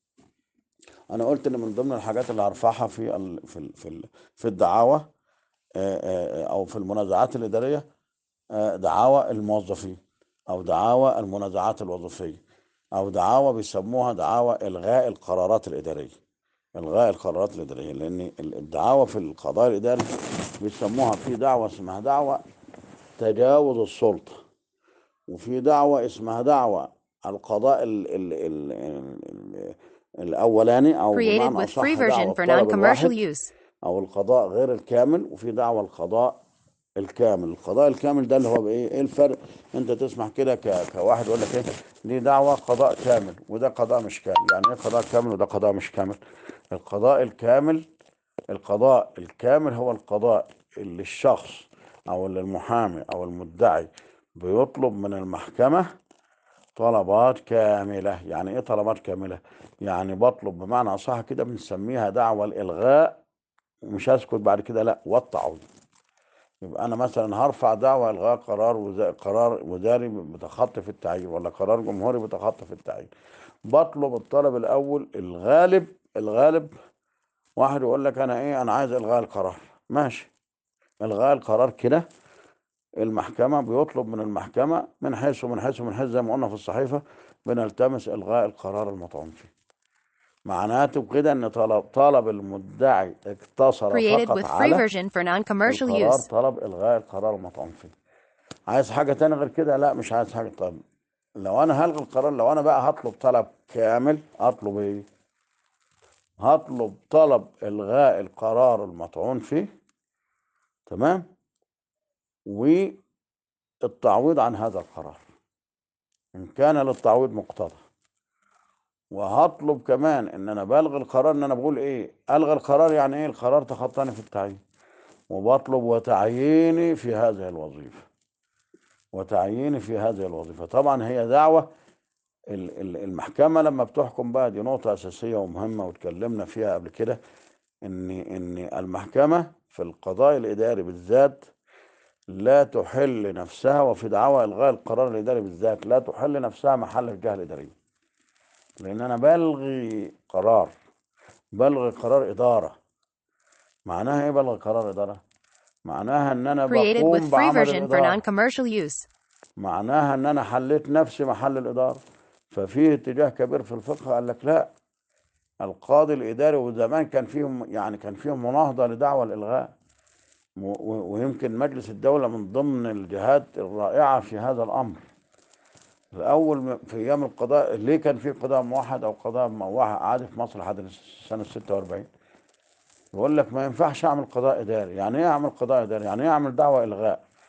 Speaker 2: انا قلت ان من ضمن الحاجات اللي هرفعها في ال في ال في ال في الدعاوى آه، آه، او في المنازعات الاداريه آه، دعاوى الموظفين او دعاوى المنازعات الوظيفيه او دعاوى بيسموها دعاوى الغاء القرارات الاداريه الغاء القرارات الاداريه لان ال- الدعاوى في القضاء الاداري بيسموها في دعوه اسمها دعوه تجاوز السلطه وفي دعوة اسمها دعوة القضاء ال ال ال ال الأولاني أو
Speaker 1: Created
Speaker 2: بمعنى
Speaker 1: with
Speaker 2: أصح
Speaker 1: free
Speaker 2: دعوة
Speaker 1: version for
Speaker 2: الطلب
Speaker 1: non-commercial
Speaker 2: الواحد
Speaker 1: use.
Speaker 2: أو القضاء غير الكامل وفي دعوة القضاء الكامل القضاء الكامل ده اللي هو بإيه إيه الفرق أنت تسمع كده ك- كواحد يقول لك إيه دي دعوة قضاء كامل وده قضاء مش كامل يعني إيه قضاء كامل وده قضاء مش كامل القضاء الكامل القضاء الكامل هو القضاء اللي الشخص او اللي المحامي او المدعي بيطلب من المحكمة طلبات كاملة يعني ايه طلبات كاملة يعني بطلب بمعنى اصح كده بنسميها دعوى الالغاء ومش هسكت بعد كده لا والتعويض يبقى انا مثلا هرفع دعوى الغاء قرار وزا... قرار وزاري بتخطي في التعيين ولا قرار جمهوري بتخطي في التعيين بطلب الطلب الاول الغالب الغالب واحد يقول لك انا ايه انا عايز الغاء القرار ماشي الغاء القرار كده المحكمة بيطلب من المحكمة من حيث ومن حيث ومن حيث زي ما قلنا في الصحيفة بنلتمس إلغاء القرار المطعون فيه معناته كده إن طلب طلب المدعي اقتصر
Speaker 1: Created
Speaker 2: فقط
Speaker 1: with free
Speaker 2: على
Speaker 1: version for non-commercial
Speaker 2: القرار
Speaker 1: use.
Speaker 2: طلب إلغاء القرار المطعون فيه عايز حاجة تانية غير كده لا مش عايز حاجة طب لو أنا هلغي القرار لو أنا بقى هطلب طلب كامل أطلب إيه؟ هطلب طلب إلغاء القرار المطعون فيه تمام والتعويض عن هذا القرار إن كان للتعويض مقتضى وهطلب كمان إن أنا بلغي القرار إن أنا بقول إيه ألغي القرار يعني إيه القرار تخطاني في التعيين وبطلب وتعييني في هذه الوظيفة وتعييني في هذه الوظيفة طبعا هي دعوة ال- ال- المحكمة لما بتحكم بقى دي نقطة أساسية ومهمة واتكلمنا فيها قبل كده إن إن المحكمة في القضاء الإداري بالذات لا تحل نفسها وفي دعوى إلغاء القرار الإداري بالذات لا تحل نفسها محل الجهة الإدارية لأن أنا بلغي قرار بلغي قرار إدارة معناها إيه بلغي قرار إدارة؟ معناها إن أنا
Speaker 1: Created with
Speaker 2: بقوم
Speaker 1: free
Speaker 2: بعمل
Speaker 1: version for
Speaker 2: الإدارة
Speaker 1: non-commercial use.
Speaker 2: معناها ان انا حليت نفسي محل الاداره ففيه اتجاه كبير في الفقه قال لك لا القاضي الاداري وزمان كان فيهم يعني كان فيهم مناهضه لدعوى الالغاء و- و- ويمكن مجلس الدوله من ضمن الجهات الرائعه في هذا الامر الاول م- في ايام القضاء ليه كان في قضاء موحد او قضاء موحد عادي في مصر لحد سنه 46 يقول لك ما ينفعش اعمل قضاء اداري يعني ايه اعمل قضاء اداري يعني ايه اعمل دعوى الغاء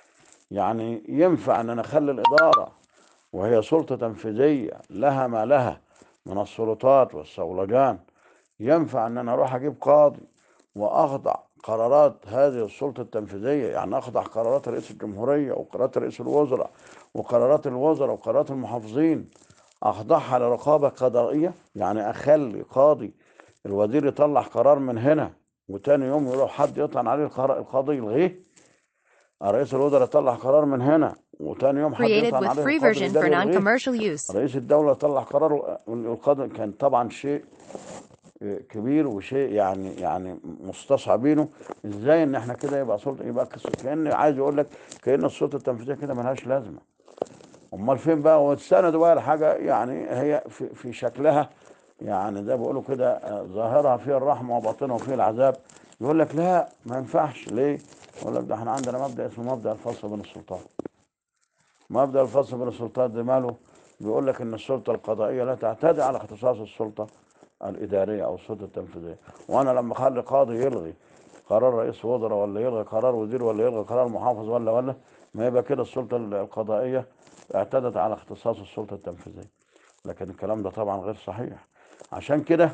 Speaker 2: يعني ينفع ان انا اخلي الاداره وهي سلطه تنفيذيه لها ما لها من السلطات والصولجان ينفع ان انا اروح اجيب قاضي واخضع قرارات هذه السلطه التنفيذيه يعني اخضع قرارات رئيس الجمهوريه وقرارات رئيس الوزراء وقرارات الوزراء وقرارات المحافظين اخضعها لرقابه قضائيه يعني اخلي قاضي الوزير يطلع قرار من هنا وتاني يوم يروح حد يطعن عليه القرار القاضي يلغيه رئيس الوزراء يطلع قرار من هنا وتاني يوم حد
Speaker 1: Created
Speaker 2: يطعن
Speaker 1: with
Speaker 2: عليه
Speaker 1: free
Speaker 2: القاضي
Speaker 1: version
Speaker 2: الإداري
Speaker 1: for
Speaker 2: يلغيه
Speaker 1: non-commercial use.
Speaker 2: رئيس الدولة طلع قرار القاضي كان طبعا شيء كبير وشيء يعني يعني مستصعبينه ازاي ان احنا كده يبقى سلطه يبقى كس- كان عايز يقول لك كان السلطه التنفيذيه كده ملهاش لازمه امال فين بقى واستندوا بقى لحاجه يعني هي في, في شكلها يعني ده بيقولوا كده آه، ظاهرها فيه الرحمه وباطنها فيه العذاب يقول لك لا ما ينفعش ليه؟ يقول لك ده احنا عندنا مبدا اسمه مبدا الفصل بين السلطات مبدا الفصل بين السلطات ده ماله؟ بيقول لك ان السلطه القضائيه لا تعتدي على اختصاص السلطه الاداريه او السلطه التنفيذيه وانا لما اخلي قاضي يلغي قرار رئيس وزراء ولا يلغي قرار وزير ولا يلغي قرار محافظ ولا ولا ما يبقى كده السلطه القضائيه اعتدت على اختصاص السلطه التنفيذيه لكن الكلام ده طبعا غير صحيح عشان كده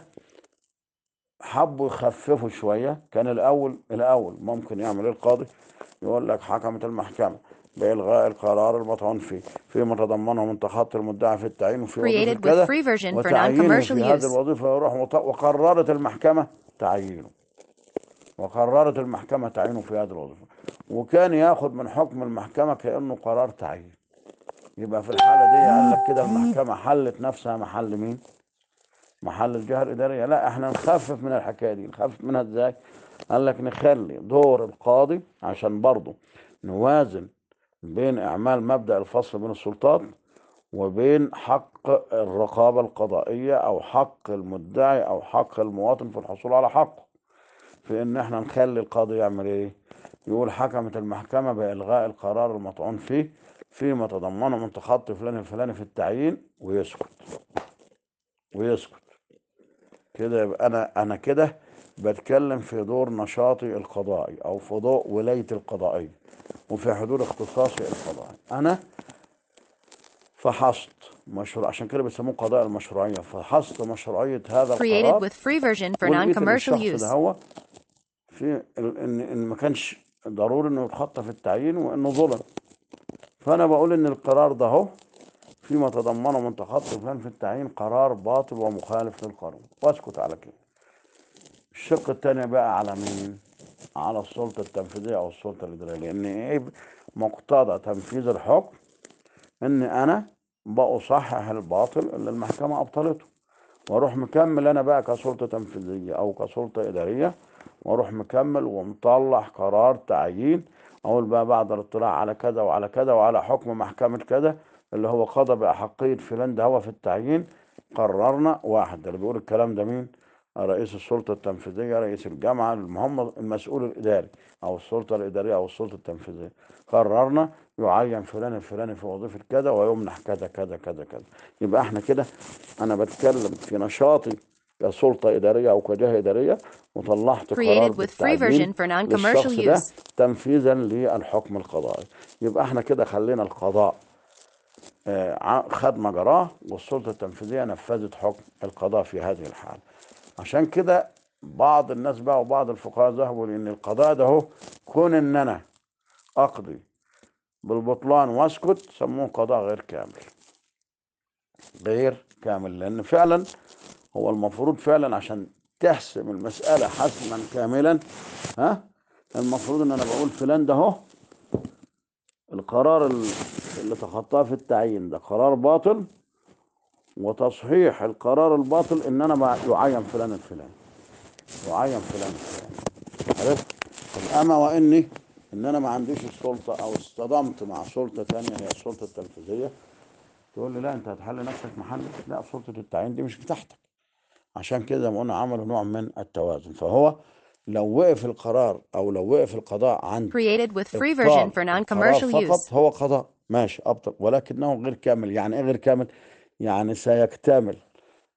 Speaker 2: حبوا يخففوا شويه كان الاول الاول ممكن يعمل ايه القاضي يقول لك حكمت المحكمه بإلغاء القرار المطعون فيه فيما تضمنه من تخطي المدعي في التعيين وفي وظيفة
Speaker 1: Created with
Speaker 2: كذا
Speaker 1: free version for
Speaker 2: وتعيينه
Speaker 1: non-commercial
Speaker 2: في هذه
Speaker 1: use.
Speaker 2: الوظيفة يروح وط- وقررت المحكمة تعيينه وقررت المحكمة تعيينه في هذه الوظيفة وكان ياخد من حكم المحكمة كأنه قرار تعيين يبقى في الحالة دي قال لك كده المحكمة حلت نفسها محل مين؟ محل الجهة الإدارية لا احنا نخفف من الحكاية دي نخفف منها ازاي؟ قال لك نخلي دور القاضي عشان برضه نوازن بين إعمال مبدأ الفصل بين السلطات وبين حق الرقابة القضائية أو حق المدعي أو حق المواطن في الحصول على حقه في إن إحنا نخلي القاضي يعمل إيه؟ يقول حكمت المحكمة بإلغاء القرار المطعون فيه فيما تضمنه من تخطي فلان الفلاني في التعيين ويسكت ويسكت كده يبقى أنا أنا كده بتكلم في دور نشاطي القضائي أو في ضوء ولايتي القضائية وفي حدود اختصاصي القضائي أنا فحصت مشروع عشان كده بيسموه قضاء المشروعية فحصت مشروعية هذا
Speaker 1: Created
Speaker 2: القرار
Speaker 1: with free version for
Speaker 2: ولقيت ان
Speaker 1: non-commercial
Speaker 2: الشخص
Speaker 1: use.
Speaker 2: ده هو في ال- ان ان ما كانش ضروري انه يتخطى في التعيين وانه ظلم فانا بقول ان القرار ده هو فيما تضمنه من تخطي فلان في التعيين قرار باطل ومخالف للقانون واسكت على كده الشق الثاني بقى على مين على السلطة التنفيذية او السلطة الإدارية لان ايه مقتضى تنفيذ الحكم ان انا بصحح الباطل اللي المحكمة ابطلته واروح مكمل انا بقى كسلطه تنفيذيه او كسلطه اداريه واروح مكمل ومطلع قرار تعيين اقول بقى بعد الاطلاع على كذا وعلى كذا وعلى حكم محكمه كذا اللي هو قضى باحقيه فلان ده هو في التعيين قررنا واحد ده اللي بيقول الكلام ده مين رئيس السلطه التنفيذيه رئيس الجامعه المهم المسؤول الاداري او السلطه الاداريه او السلطه التنفيذيه قررنا يعين فلان الفلاني في وظيفه كذا ويمنح كذا كذا كذا كذا يبقى احنا كده انا بتكلم في نشاطي كسلطه اداريه او كجهه اداريه وطلعت قرار
Speaker 1: Created with free
Speaker 2: بالتعيين
Speaker 1: version for non-commercial
Speaker 2: للشخص ده
Speaker 1: use.
Speaker 2: تنفيذا للحكم القضائي يبقى احنا كده خلينا القضاء آه، ع- خد مجراه والسلطه التنفيذيه نفذت حكم القضاء في هذه الحاله عشان كده بعض الناس بقى وبعض الفقهاء ذهبوا لان القضاء ده هو كون ان انا اقضي بالبطلان واسكت سموه قضاء غير كامل غير كامل لان فعلا هو المفروض فعلا عشان تحسم المسألة حسما كاملا ها المفروض ان انا بقول فلان ده اهو القرار ال- اللي تخطاه في التعيين ده قرار باطل وتصحيح القرار الباطل ان انا بقى يعين فلان الفلاني يعين فلان الفلاني عرفت طب اما واني ان انا ما عنديش السلطة او اصطدمت مع سلطة تانية هي السلطة التنفيذية تقول لي لا انت هتحل نفسك محلك لا سلطة التعيين دي مش بتاعتك عشان كده زي ما قلنا عملوا نوع من التوازن فهو لو وقف القرار او لو وقف القضاء عند
Speaker 1: Created with free
Speaker 2: ابطال
Speaker 1: version for
Speaker 2: القرار
Speaker 1: non-commercial
Speaker 2: فقط
Speaker 1: use.
Speaker 2: هو قضاء ماشي ابطل ولكنه غير كامل يعني ايه غير كامل يعني سيكتمل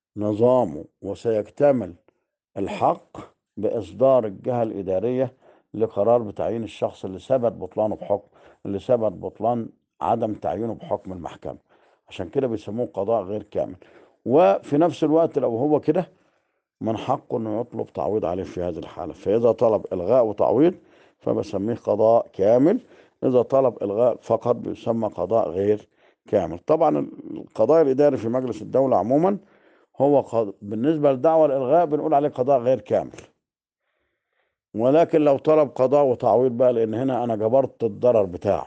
Speaker 2: نظامه وسيكتمل الحق باصدار الجهه الاداريه لقرار بتعيين الشخص اللي ثبت بطلانه بحكم اللي ثبت بطلان عدم تعيينه بحكم المحكمة عشان كده بيسموه قضاء غير كامل وفي نفس الوقت لو هو كده من حقه انه يطلب تعويض عليه في هذه الحالة فإذا طلب إلغاء وتعويض فبسميه قضاء كامل إذا طلب إلغاء فقط بيسمى قضاء غير كامل طبعا القضاء الإداري في مجلس الدولة عموما هو قض... بالنسبة لدعوى الإلغاء بنقول عليه قضاء غير كامل ولكن لو طلب قضاء وتعويض بقى لأن هنا أنا جبرت الضرر بتاعه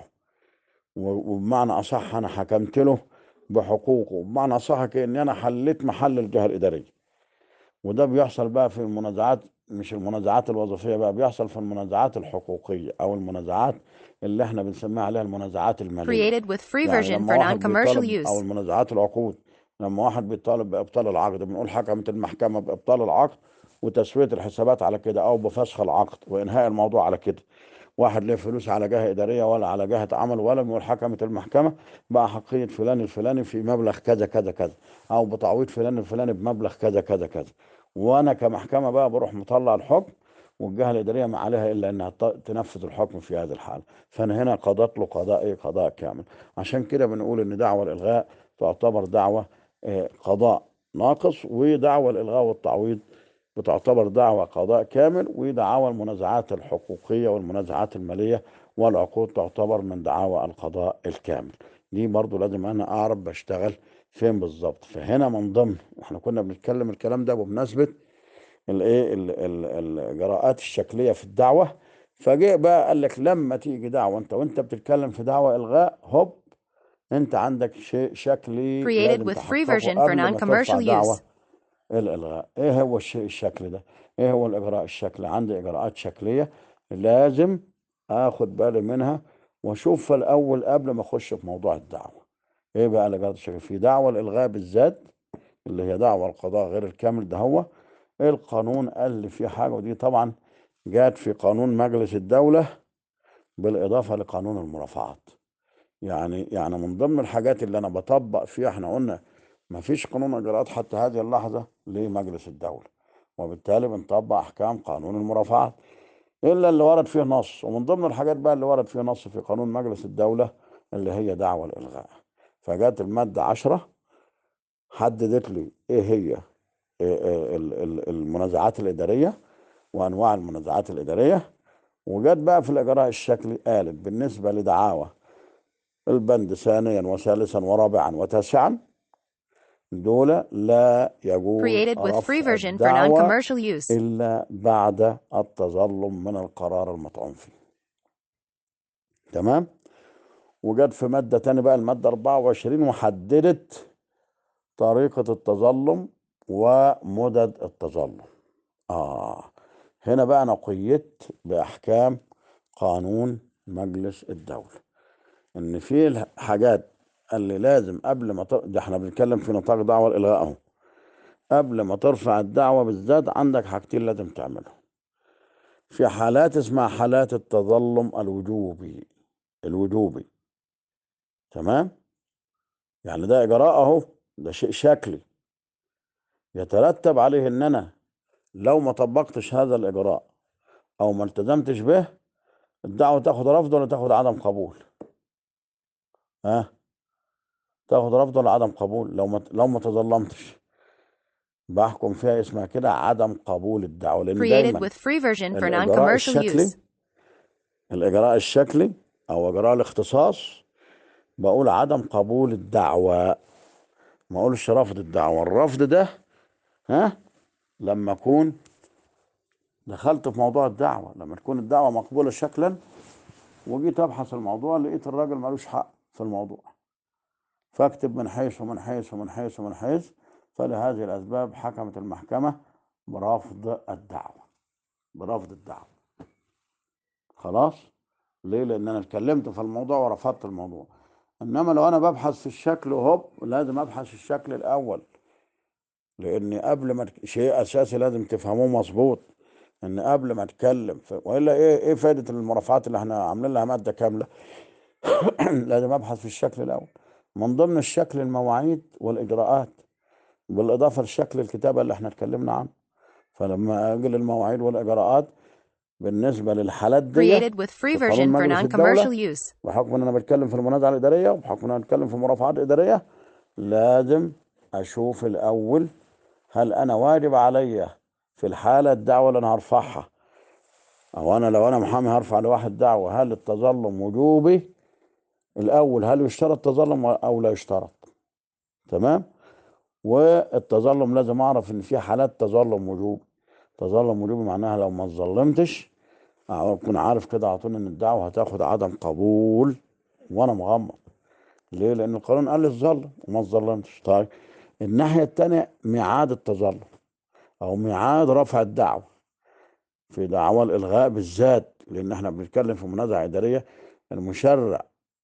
Speaker 2: و- وبمعنى أصح أنا حكمت له بحقوقه وبمعنى أصح كأن أنا حليت محل الجهة الإدارية وده بيحصل بقى في المنازعات مش المنازعات الوظيفية بقى بيحصل في المنازعات الحقوقية أو المنازعات اللي احنا بنسميها عليها المنازعات المالية
Speaker 1: Created with free
Speaker 2: يعني
Speaker 1: version
Speaker 2: لما
Speaker 1: for
Speaker 2: واحد
Speaker 1: non-commercial
Speaker 2: بيطالب أو
Speaker 1: use.
Speaker 2: المنازعات العقود لما واحد بيطالب بإبطال العقد بنقول حكمت المحكمة بإبطال العقد وتسوية الحسابات على كده أو بفسخ العقد وإنهاء الموضوع على كده واحد ليه فلوس على جهة إدارية ولا على جهة عمل ولا بنقول حكمت المحكمة بقى حقية فلان الفلاني في مبلغ كذا كذا كذا أو بتعويض فلان الفلاني بمبلغ كذا كذا كذا وأنا كمحكمة بقى بروح مطلع الحكم والجهة الإدارية ما عليها إلا إنها ت- تنفذ الحكم في هذه الحالة فأنا هنا قضت له قضاء إيه قضاء كامل عشان كده بنقول إن دعوة الإلغاء تعتبر دعوة آه، قضاء ناقص ودعوة الإلغاء والتعويض بتعتبر دعوة قضاء كامل ودعاوى المنازعات الحقوقية والمنازعات المالية والعقود تعتبر من دعاوى القضاء الكامل دي برضو لازم أنا أعرف بشتغل فين بالظبط فهنا من ضمن احنا كنا بنتكلم الكلام ده بمناسبة الايه ال- ال- الاجراءات الشكليه في الدعوه فجاء بقى قال لك لما تيجي دعوه انت وانت بتتكلم في دعوه الغاء هوب انت عندك شيء شكلي
Speaker 1: Created
Speaker 2: لازم
Speaker 1: with free
Speaker 2: تحققه
Speaker 1: version for
Speaker 2: قبل ما ترفع
Speaker 1: non-commercial
Speaker 2: دعوه
Speaker 1: use.
Speaker 2: الالغاء ايه هو الشيء الشكلي ده ايه هو الاجراء الشكلي عندي اجراءات شكليه لازم اخد بالي منها واشوفها الاول قبل ما اخش في موضوع الدعوه ايه بقى الاجراءات الشكليه في دعوه الالغاء بالذات اللي هي دعوة القضاء غير الكامل ده هو القانون قال لي فيه حاجة ودي طبعا جات في قانون مجلس الدولة بالإضافة لقانون المرافعات يعني يعني من ضمن الحاجات اللي أنا بطبق فيها احنا قلنا ما فيش قانون إجراءات حتى هذه اللحظة لمجلس الدولة وبالتالي بنطبق أحكام قانون المرافعات إلا اللي ورد فيه نص ومن ضمن الحاجات بقى اللي ورد فيه نص في قانون مجلس الدولة اللي هي دعوة الإلغاء فجات المادة عشرة حددت لي إيه هي ال- ال- المنازعات الإدارية وأنواع المنازعات الإدارية وجت بقى في الإجراء الشكلي قالت بالنسبة لدعاوى البند ثانيا وثالثا ورابعا وتاسعا دول لا يجوز
Speaker 1: Created with free
Speaker 2: رفع
Speaker 1: version for
Speaker 2: الدعوى
Speaker 1: non-commercial use.
Speaker 2: إلا بعد التظلم من القرار المطعون فيه تمام وجت في مادة تاني بقى المادة 24 وحددت طريقة التظلم ومدد التظلم آه هنا بقى أنا قيدت بأحكام قانون مجلس الدولة إن في الحاجات اللي لازم قبل ما ت... ده احنا بنتكلم في نطاق دعوة الإلغاء أهو قبل ما ترفع الدعوة بالذات عندك حاجتين لازم تعملهم في حالات اسمها حالات التظلم الوجوبي الوجوبي تمام يعني ده إجراء أهو ده شيء شكلي يترتب عليه إن أنا لو ما طبقتش هذا الإجراء أو ما التزمتش به الدعوة تاخد رفض ولا تاخد عدم قبول ها تاخد رفض ولا عدم قبول لو ما لو ما تظلمتش بحكم فيها اسمها كده عدم قبول الدعوة لأن
Speaker 1: Created
Speaker 2: دايما
Speaker 1: with free version for
Speaker 2: الإجراء
Speaker 1: non-commercial
Speaker 2: الشكلي
Speaker 1: use.
Speaker 2: الإجراء الشكلي أو إجراء الاختصاص بقول عدم قبول الدعوة ما أقولش رفض الدعوة الرفض ده ها لما أكون دخلت في موضوع الدعوة لما تكون الدعوة مقبولة شكلا وجيت أبحث الموضوع لقيت الراجل ملوش حق في الموضوع فاكتب من حيث ومن حيث ومن حيث ومن حيث فلهذه الأسباب حكمت المحكمة برفض الدعوة برفض الدعوة خلاص ليه لأن أنا اتكلمت في الموضوع ورفضت الموضوع إنما لو أنا ببحث في الشكل هوب لازم أبحث في الشكل الأول لأن قبل ما شيء أساسي لازم تفهموه مظبوط إن قبل ما أتكلم في وإلا إيه إيه فائدة المرافعات اللي إحنا عاملين لها مادة كاملة لازم أبحث في الشكل الأول من ضمن الشكل المواعيد والإجراءات بالإضافة لشكل الكتابة اللي إحنا اتكلمنا عنه فلما أجي للمواعيد والإجراءات بالنسبة للحالات دي
Speaker 1: Created with free
Speaker 2: في قانون
Speaker 1: version for
Speaker 2: مجلس
Speaker 1: non-commercial
Speaker 2: الدولة
Speaker 1: use.
Speaker 2: بحكم ان انا بتكلم في المنازعة الإدارية وبحكم ان انا بتكلم في مرافعات إدارية لازم اشوف الاول هل انا واجب عليا في الحالة الدعوة اللي انا هرفعها او انا لو انا محامي هرفع لواحد دعوة هل التظلم وجوبي الاول هل يشترط تظلم او لا يشترط تمام والتظلم لازم اعرف ان في حالات تظلم وجوبي تظلم وجوبي معناها لو ما اتظلمتش اكون عارف كده على طول ان الدعوه هتاخد عدم قبول وانا مغمض ليه لان القانون قال لي اتظلم وما اتظلمتش طيب الناحيه الثانيه ميعاد التظلم او ميعاد رفع الدعوه في دعوى الالغاء بالذات لان احنا بنتكلم في منازعه اداريه المشرع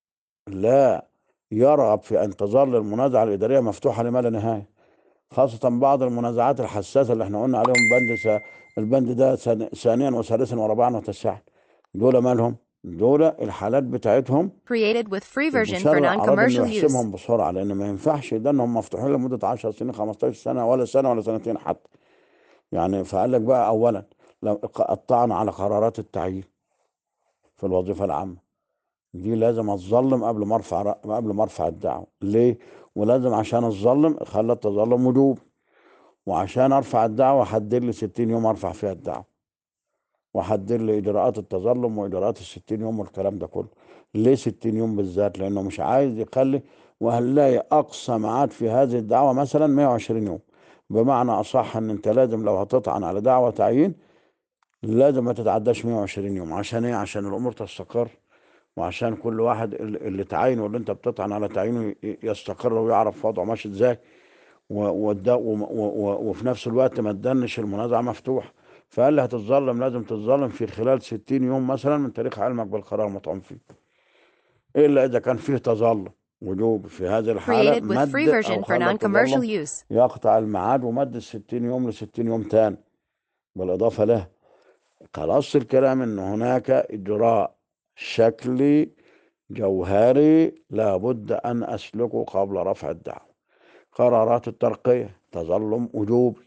Speaker 2: لا يرغب في ان تظل المنازعه الاداريه مفتوحه لما لا نهايه خاصه بعض المنازعات الحساسه اللي احنا قلنا عليهم بند س... البند ده ثان- ثانيا وثالثا ورابعا وتسعا دول مالهم دول الحالات بتاعتهم
Speaker 1: Created with free version for
Speaker 2: المشرع اراد انه
Speaker 1: non-commercial use.
Speaker 2: يحسمهم بسرعه لان ما ينفعش ده انهم مفتوحين لمده 10 سنين 15 سنه ولا سنه ولا سنتين حتى يعني فقال لك بقى اولا لو قطعنا على قرارات التعيين في الوظيفه العامه دي لازم اتظلم قبل ما ارفع قبل ما ارفع الدعوه ليه ولازم عشان اتظلم خلى التظلم وجوب وعشان ارفع الدعوه حدد لي 60 يوم ارفع فيها الدعوه وحدد لي اجراءات التظلم واجراءات ال 60 يوم والكلام ده كله ليه 60 يوم بالذات لانه مش عايز يخلي وهنلاقي اقصى ميعاد في هذه الدعوه مثلا 120 يوم بمعنى اصح ان انت لازم لو هتطعن على دعوه تعيين لازم ما تتعداش 120 يوم عشان ايه عشان الامور تستقر وعشان كل واحد اللي اللي تعينه واللي انت بتطعن على تعيينه ي- يستقر ويعرف وضعه ماشي ازاي و- والد- و- و- و- وفي نفس الوقت ما تدنش المنازعه مفتوح فقال لي هتتظلم لازم تتظلم في خلال 60 يوم مثلا من تاريخ علمك بالقرار المطعون فيه الا اذا كان فيه تظلم وجوب في هذه الحاله
Speaker 1: Created with free
Speaker 2: مد او
Speaker 1: version for
Speaker 2: خلى
Speaker 1: non-commercial
Speaker 2: التظلم
Speaker 1: use.
Speaker 2: يقطع الميعاد ومد ال 60 يوم ل 60 يوم تاني بالاضافه له خلاص الكلام ان هناك اجراء شكلي جوهري لابد ان اسلكه قبل رفع الدعوه قرارات الترقيه تظلم وجوبي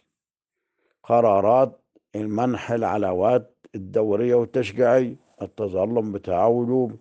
Speaker 2: قرارات المنح العلاوات الدوريه والتشجيعيه التظلم بتاعه وجوبي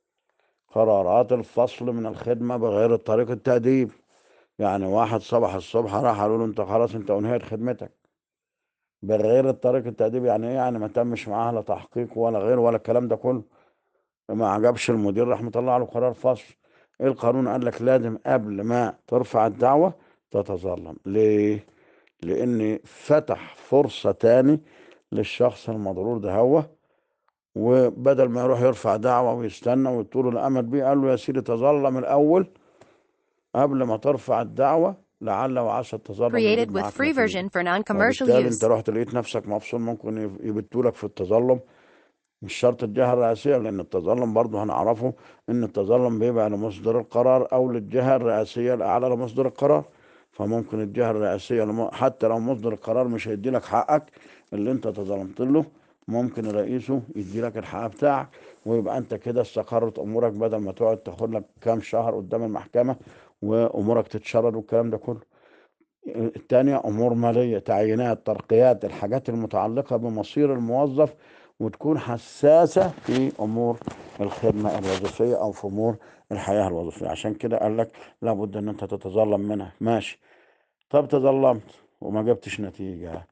Speaker 2: قرارات الفصل من الخدمه بغير الطريق التاديبي يعني واحد صبح الصبح راح قالوا له انت خلاص انت انهيت خدمتك بغير الطريق التأديبي يعني ايه يعني ما تمش معاه لا تحقيق ولا غير ولا الكلام ده كله ما عجبش المدير راح مطلع له قرار فصل ايه القانون قال لك لازم قبل ما ترفع الدعوة تتظلم ليه لان فتح فرصة تاني للشخص المضرور ده هو وبدل ما يروح يرفع دعوة ويستنى ويطول الأمل بيه قال له يا سيدي تظلم الأول قبل ما ترفع الدعوة لعل وعسى التظلم
Speaker 1: Created
Speaker 2: يجيب
Speaker 1: with
Speaker 2: معاك
Speaker 1: free
Speaker 2: نتيجة
Speaker 1: version for non-commercial
Speaker 2: وبالتالي انت
Speaker 1: use.
Speaker 2: رحت لقيت نفسك مفصول ممكن يبتوا لك في التظلم مش شرط الجهة الرئاسية لأن التظلم برضه هنعرفه إن التظلم بيبقى لمصدر القرار أو للجهة الرئاسية الأعلى لمصدر القرار فممكن الجهة الرئاسية لم- حتى لو مصدر القرار مش هيدي لك حقك اللي أنت تظلمت له ممكن رئيسه يدي لك الحق بتاعك ويبقى أنت كده استقرت أمورك بدل ما تقعد تاخد لك كام شهر قدام المحكمة وأمورك تتشرد والكلام ده كله. التانية أمور مالية تعيينات ترقيات الحاجات المتعلقة بمصير الموظف وتكون حساسة في أمور الخدمة الوظيفية أو في أمور الحياة الوظيفية عشان كده قال لك لابد أن أنت تتظلم منها ماشي طب تظلمت وما جبتش نتيجة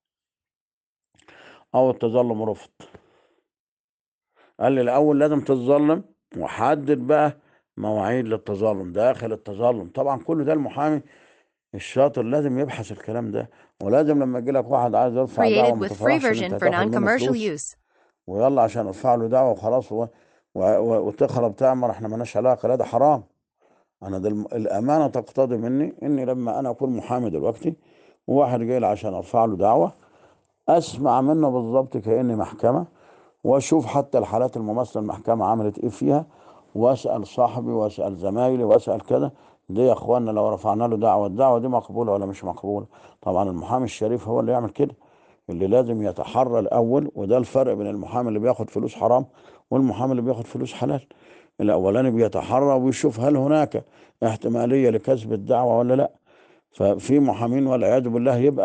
Speaker 2: أو التظلم رفض قال لي الأول لازم تتظلم وحدد بقى مواعيد للتظلم داخل التظلم طبعا كل ده المحامي الشاطر لازم يبحث الكلام ده ولازم لما يجي لك واحد عايز يرفع دعوه
Speaker 1: Created
Speaker 2: ما
Speaker 1: with free
Speaker 2: تفرحش ان
Speaker 1: version
Speaker 2: انت
Speaker 1: for
Speaker 2: هتاخد منه
Speaker 1: non-commercial
Speaker 2: فلوس
Speaker 1: use.
Speaker 2: ويلا عشان ارفع له دعوه وخلاص و... و... و... وتخرب تعمر احنا مالناش علاقه لا ده حرام انا ده الم... الامانه تقتضي مني اني لما انا اكون محامي دلوقتي وواحد جاي لي عشان ارفع له دعوه اسمع منه بالظبط كاني محكمه واشوف حتى الحالات المماثله المحكمه عملت ايه فيها واسال صاحبي واسال زمايلي واسال كده دي يا اخوانا لو رفعنا له دعوه الدعوه دي مقبوله ولا مش مقبوله طبعا المحامي الشريف هو اللي يعمل كده اللي لازم يتحرى الاول وده الفرق بين المحامي اللي بياخد فلوس حرام والمحامي اللي بياخد فلوس حلال الاولاني بيتحرى ويشوف هل هناك احتماليه لكسب الدعوه ولا لا ففي محامين والعياذ بالله يبقى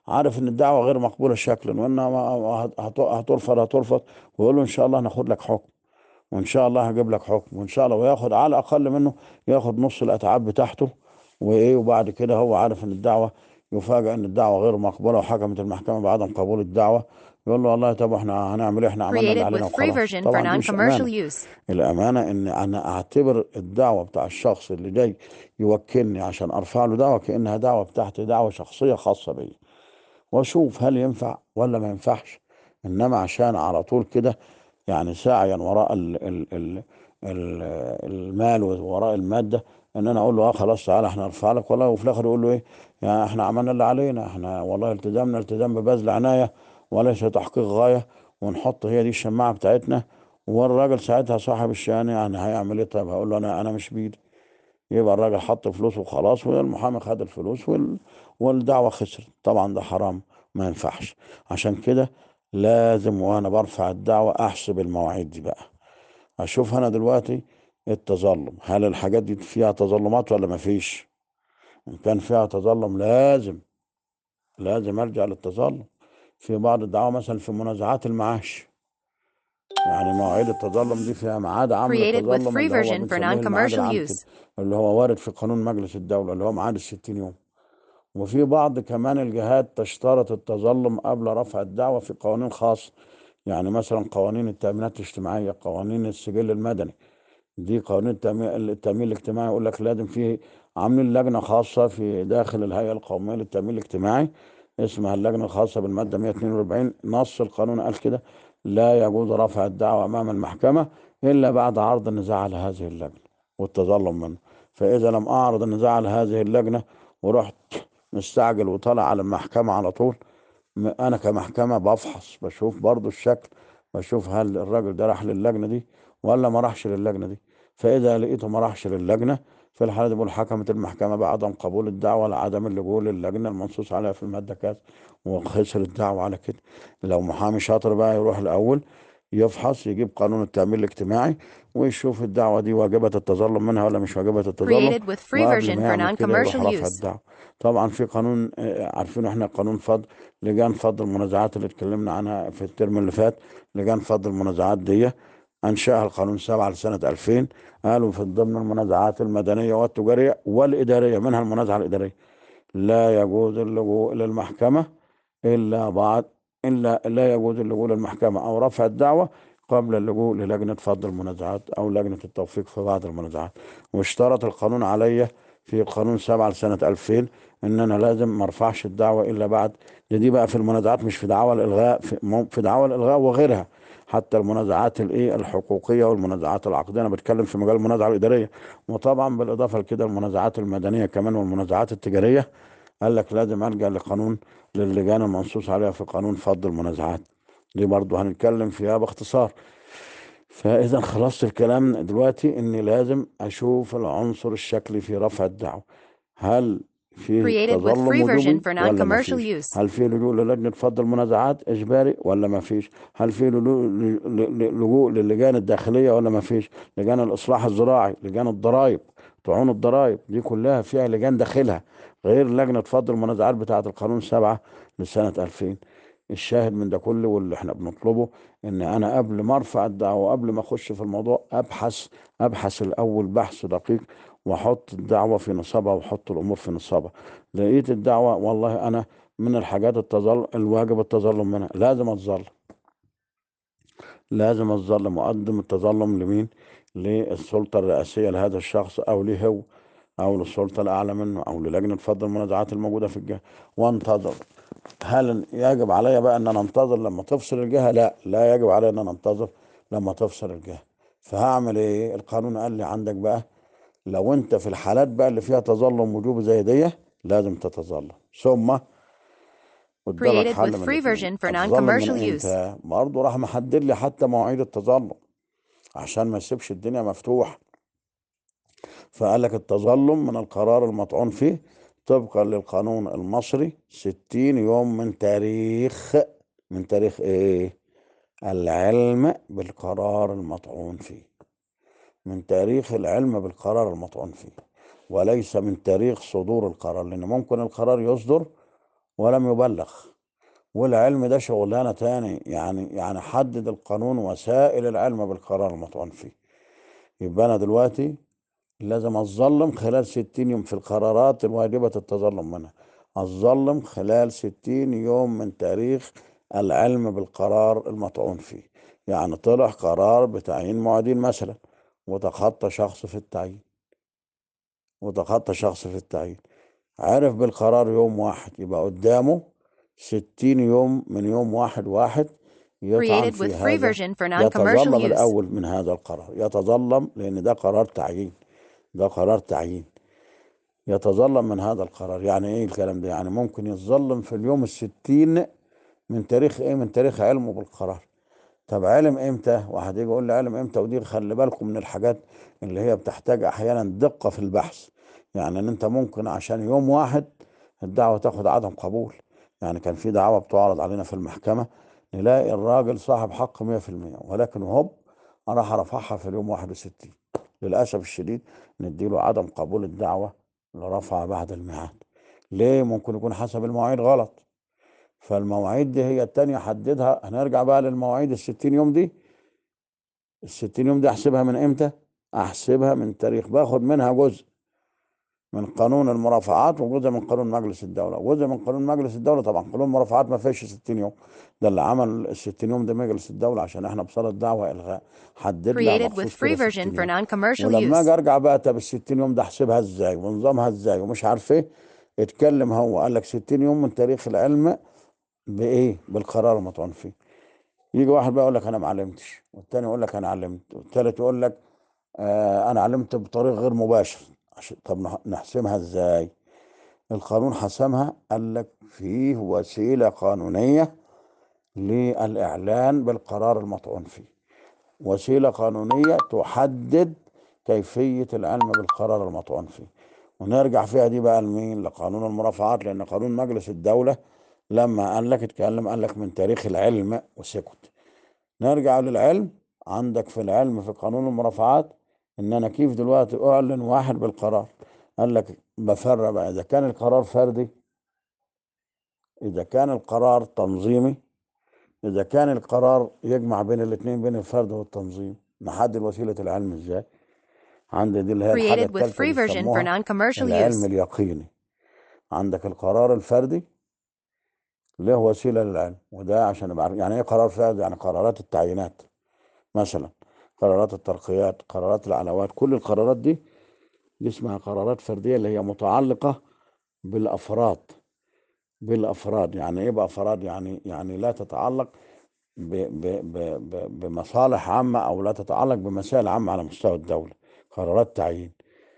Speaker 2: عارف ان الدعوه غير مقبوله شكلا وانها ما- هت- هترفض هترفض ويقول له ان شاء الله هناخد لك حكم وان شاء الله هجيب لك حكم وان شاء الله وياخد على الاقل منه ياخد نص الاتعاب بتاعته وايه وبعد كده هو عارف ان الدعوه يفاجئ ان الدعوه غير مقبوله وحكمت المحكمه بعدم قبول الدعوه يقول له والله طب احنا هنعمل ايه احنا عملنا اللي
Speaker 1: Created
Speaker 2: علينا
Speaker 1: with free
Speaker 2: وخلاص
Speaker 1: version for
Speaker 2: طبعا دي مش
Speaker 1: non-commercial
Speaker 2: امانه
Speaker 1: use.
Speaker 2: الامانه ان انا اعتبر الدعوه بتاع الشخص اللي جاي يوكلني عشان ارفع له دعوه كانها دعوه بتاعتي دعوه شخصيه خاصه بي واشوف هل ينفع ولا ما ينفعش انما عشان على طول كده يعني سعيا وراء ال ال ال ال المال ووراء الماده ان انا اقول له اه خلاص تعالى احنا نرفع لك والله وفي الاخر يقول له ايه يعني احنا عملنا اللي علينا احنا والله التزامنا التزام ببذل عنايه وليس تحقيق غايه ونحط هي دي الشماعه بتاعتنا والراجل ساعتها صاحب الشأن يعني هيعمل ايه طيب هقول له انا انا مش بايدي يبقى الراجل حط فلوس وخلاص والمحامي خد الفلوس وال... والدعوة خسرت طبعا ده حرام ما ينفعش عشان كده لازم وانا برفع الدعوة احسب المواعيد دي بقى اشوف انا دلوقتي التظلم هل الحاجات دي فيها تظلمات ولا ما فيش ان كان فيها تظلم لازم لازم ارجع للتظلم في بعض الدعوة مثلا في منازعات المعاش يعني مواعيد التظلم دي فيها ميعاد عمل
Speaker 1: Created with
Speaker 2: التظلم
Speaker 1: free
Speaker 2: اللي هو
Speaker 1: version for
Speaker 2: بنسميه الميعاد
Speaker 1: non-commercial
Speaker 2: العام كده
Speaker 1: use.
Speaker 2: اللي هو وارد في قانون مجلس الدولة اللي هو ميعاد الستين يوم وفي بعض كمان الجهات تشترط التظلم قبل رفع الدعوة في قوانين خاصة يعني مثلا قوانين التأمينات الاجتماعية قوانين السجل المدني دي قوانين التأمين, التأمين الاجتماعي يقول لك لازم فيه عاملين لجنة خاصة في داخل الهيئة القومية للتأمين الاجتماعي اسمها اللجنة الخاصة بالمادة 142 نص القانون قال كده لا يجوز رفع الدعوة أمام المحكمة إلا بعد عرض النزاع على هذه اللجنة والتظلم منه فإذا لم أعرض النزاع على هذه اللجنة ورحت مستعجل وطلع على المحكمة على طول م- أنا كمحكمة بفحص بشوف برضو الشكل بشوف هل الراجل ده راح للجنة دي ولا ما راحش للجنة دي فإذا لقيته ما راحش للجنة في الحالة دي بقول حكمت المحكمة بعدم قبول الدعوة لعدم اللجوء للجنة المنصوص عليها في المادة كذا وخسر الدعوة على كده لو محامي شاطر بقى يروح الأول يفحص يجيب قانون التأمين الاجتماعي ويشوف الدعوة دي واجبة التظلم منها ولا مش واجبة التظلم
Speaker 1: Created with free
Speaker 2: وقبل
Speaker 1: version
Speaker 2: ما
Speaker 1: for
Speaker 2: يعمل كده يروح
Speaker 1: non-commercial
Speaker 2: رافع
Speaker 1: use.
Speaker 2: الدعوة طبعا في قانون آه، عارفين احنا قانون فض لجان فض المنازعات اللي اتكلمنا عنها في الترم اللي فات لجان فض المنازعات دي أنشأها القانون 7 لسنة 2000 قالوا في ضمن المنازعات المدنية والتجارية والإدارية منها المنازعة الإدارية لا يجوز اللجوء إلى المحكمة إلا بعد إلا لا يجوز اللجوء للمحكمة أو رفع الدعوة قبل اللجوء للجنة فض المنازعات أو لجنة التوفيق في بعض المنازعات واشترط القانون عليا في قانون 7 لسنة 2000 إن أنا لازم ما ارفعش الدعوة إلا بعد دي, دي بقى في المنازعات مش في دعوى الإلغاء في, مو- في دعوى الإلغاء وغيرها حتى المنازعات الايه الحقوقيه والمنازعات العقديه انا بتكلم في مجال المنازعه الاداريه وطبعا بالاضافه لكده المنازعات المدنيه كمان والمنازعات التجاريه قال لك لازم ارجع لقانون للجان المنصوص عليها في قانون فض المنازعات دي برضو هنتكلم فيها باختصار فاذا خلصت الكلام دلوقتي اني لازم اشوف العنصر الشكلي في رفع الدعوه هل في
Speaker 1: Created with
Speaker 2: تظلم
Speaker 1: free version
Speaker 2: وجوبي
Speaker 1: for
Speaker 2: ولا ما
Speaker 1: non-commercial
Speaker 2: فيش
Speaker 1: use.
Speaker 2: هل في لجوء للجنه فض المنازعات اجباري ولا ما فيش هل في لجوء لجوء للجان الداخليه ولا ما فيش لجان الاصلاح الزراعي لجان الضرائب طعون الضرائب دي كلها فيها لجان داخلها غير لجنه فض المنازعات بتاعه القانون 7 لسنه 2000 الشاهد من ده كله واللي احنا بنطلبه ان انا قبل ما ارفع الدعوه وقبل ما اخش في الموضوع ابحث ابحث الاول بحث دقيق واحط الدعوه في نصابها واحط الامور في نصابها لقيت الدعوه والله انا من الحاجات التظلم الواجب التظلم منها لازم اتظلم لازم اتظلم واقدم التظلم لمين للسلطه الرئاسيه لهذا الشخص او ليه هو او للسلطه الاعلى منه او للجنه فض المنازعات الموجوده في الجهه وانتظر هل يجب علي بقى ان انا انتظر لما تفصل الجهه لا لا يجب علي ان انا انتظر لما تفصل الجهه فهعمل ايه القانون قال لي عندك بقى لو انت في الحالات بقى اللي فيها تظلم وجوب زي دي لازم تتظلم ثم قدامك
Speaker 1: Created
Speaker 2: حل
Speaker 1: with
Speaker 2: من
Speaker 1: free
Speaker 2: الاثنين
Speaker 1: version for
Speaker 2: اتظلم من
Speaker 1: non-commercial use.
Speaker 2: امتى برضه راح محدد لي حتى مواعيد التظلم عشان ما يسيبش الدنيا مفتوحه فقال لك التظلم من القرار المطعون فيه طبقا للقانون المصري 60 يوم من تاريخ من تاريخ ايه العلم بالقرار المطعون فيه من تاريخ العلم بالقرار المطعون فيه وليس من تاريخ صدور القرار لان ممكن القرار يصدر ولم يبلغ والعلم ده شغلانة تاني يعني يعني حدد القانون وسائل العلم بالقرار المطعون فيه يبقى أنا دلوقتي لازم أتظلم خلال ستين يوم في القرارات الواجبة التظلم منها أتظلم خلال ستين يوم من تاريخ العلم بالقرار المطعون فيه يعني طلع قرار بتعيين معيدين مثلا وتخطى شخص في التعيين وتخطى شخص في التعيين عرف بالقرار يوم واحد يبقى قدامه ستين يوم من يوم واحد واحد يطعن
Speaker 1: Created
Speaker 2: في
Speaker 1: with free
Speaker 2: هذا
Speaker 1: version for non-commercial
Speaker 2: يتظلم
Speaker 1: use.
Speaker 2: الأول من هذا القرار يتظلم لأن ده قرار تعيين ده قرار تعيين يتظلم من هذا القرار يعني ايه الكلام ده يعني ممكن يتظلم في اليوم الستين من تاريخ ايه من تاريخ علمه بالقرار طب علم امتى واحد يجي يقول لي علم امتى ودي خلي بالكم من الحاجات اللي هي بتحتاج احيانا دقة في البحث يعني ان انت ممكن عشان يوم واحد الدعوة تاخد عدم قبول يعني كان في دعوة بتعرض علينا في المحكمة نلاقي الراجل صاحب حق 100% ولكن هوب راح رفعها في اليوم 61 للأسف الشديد نديله عدم قبول الدعوة اللي رفعها بعد الميعاد ليه ممكن يكون حسب المواعيد غلط فالمواعيد دي هي التانية حددها هنرجع بقى للمواعيد الستين يوم دي الستين يوم دي احسبها من امتى احسبها من تاريخ باخد منها جزء من قانون المرافعات وجزء من قانون مجلس الدولة وجزء من قانون مجلس الدولة طبعا قانون المرافعات ما فيش 60 يوم ده اللي عمل ال 60 يوم ده مجلس الدولة عشان احنا بصدد دعوة الغاء حدد لها
Speaker 1: Created with
Speaker 2: مخصوص
Speaker 1: free
Speaker 2: كده
Speaker 1: version
Speaker 2: 60
Speaker 1: for
Speaker 2: يوم
Speaker 1: non-commercial
Speaker 2: ولما
Speaker 1: use.
Speaker 2: اجي ارجع بقى طب ال 60 يوم ده احسبها ازاي ونظامها ازاي ومش عارف ايه اتكلم هو قال لك 60 يوم من تاريخ العلم بايه بالقرار المطعون فيه يجي واحد بقى يقول لك انا ما علمتش والتاني يقول لك انا علمت والتالت يقول لك آه انا علمت بطريق غير مباشر عشان طب نح- نحسمها ازاي القانون حسمها قال لك فيه وسيلة قانونية للإعلان بالقرار المطعون فيه وسيلة قانونية تحدد كيفية العلم بالقرار المطعون فيه ونرجع فيها دي بقى لمين لقانون المرافعات لأن قانون مجلس الدولة لما قال لك اتكلم قال لك من تاريخ العلم وسكت نرجع للعلم عندك في العلم في قانون المرافعات ان انا كيف دلوقتي اعلن واحد بالقرار قال لك بفرق بقى اذا كان القرار فردي اذا كان القرار تنظيمي اذا كان القرار يجمع بين الاثنين بين الفرد والتنظيم نحدد وسيله العلم ازاي عندي دي اللي هي الحاجه
Speaker 1: Created with
Speaker 2: الثالثه
Speaker 1: free
Speaker 2: اللي
Speaker 1: version for
Speaker 2: بيسموها
Speaker 1: non-commercial
Speaker 2: العلم
Speaker 1: use.
Speaker 2: اليقيني عندك القرار الفردي له وسيله للعلم وده عشان نبقى عارف- يعني ايه قرار فردي يعني قرارات التعيينات مثلا قرارات الترقيات قرارات العلاوات كل القرارات دي دي اسمها قرارات فرديه اللي هي متعلقه بالافراد بالافراد يعني ايه بافراد يعني يعني لا تتعلق ب ب ب ب بمصالح عامه او لا تتعلق بمسائل عامه على مستوى الدوله قرارات تعيين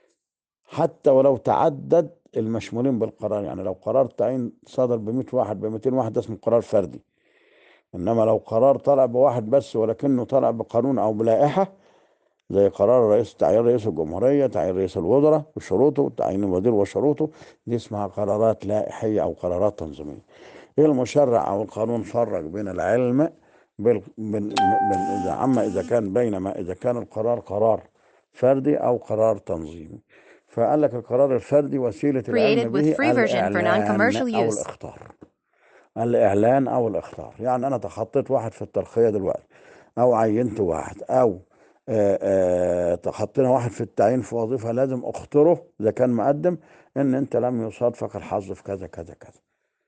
Speaker 2: حتى ولو تعدد المشمولين بالقرار يعني لو قرار تعيين صدر ب 100 واحد ب 200 واحد ده اسمه قرار فردي انما لو قرار طلع بواحد بس ولكنه طلع بقانون او بلائحه زي قرار رئيس تعيين رئيس الجمهوريه تعيين رئيس الوزراء وشروطه تعيين الوزير وشروطه دي اسمها قرارات لائحيه او قرارات تنظيميه المشرع او القانون فرق بين العلم بال... بال... بال... اذا عما اذا كان بينما اذا كان القرار قرار فردي او قرار تنظيمي فقال لك القرار الفردي وسيله العلم
Speaker 1: Created with
Speaker 2: به
Speaker 1: free version for
Speaker 2: الاعلان
Speaker 1: non-commercial
Speaker 2: او
Speaker 1: use.
Speaker 2: الاخطار الاعلان او الاخطار يعني انا تخطيت واحد في الترقيه دلوقتي او عينت واحد او آه، آه، تخطينا واحد في التعيين في وظيفه لازم اخطره اذا كان مقدم ان انت لم يصادفك الحظ في كذا كذا كذا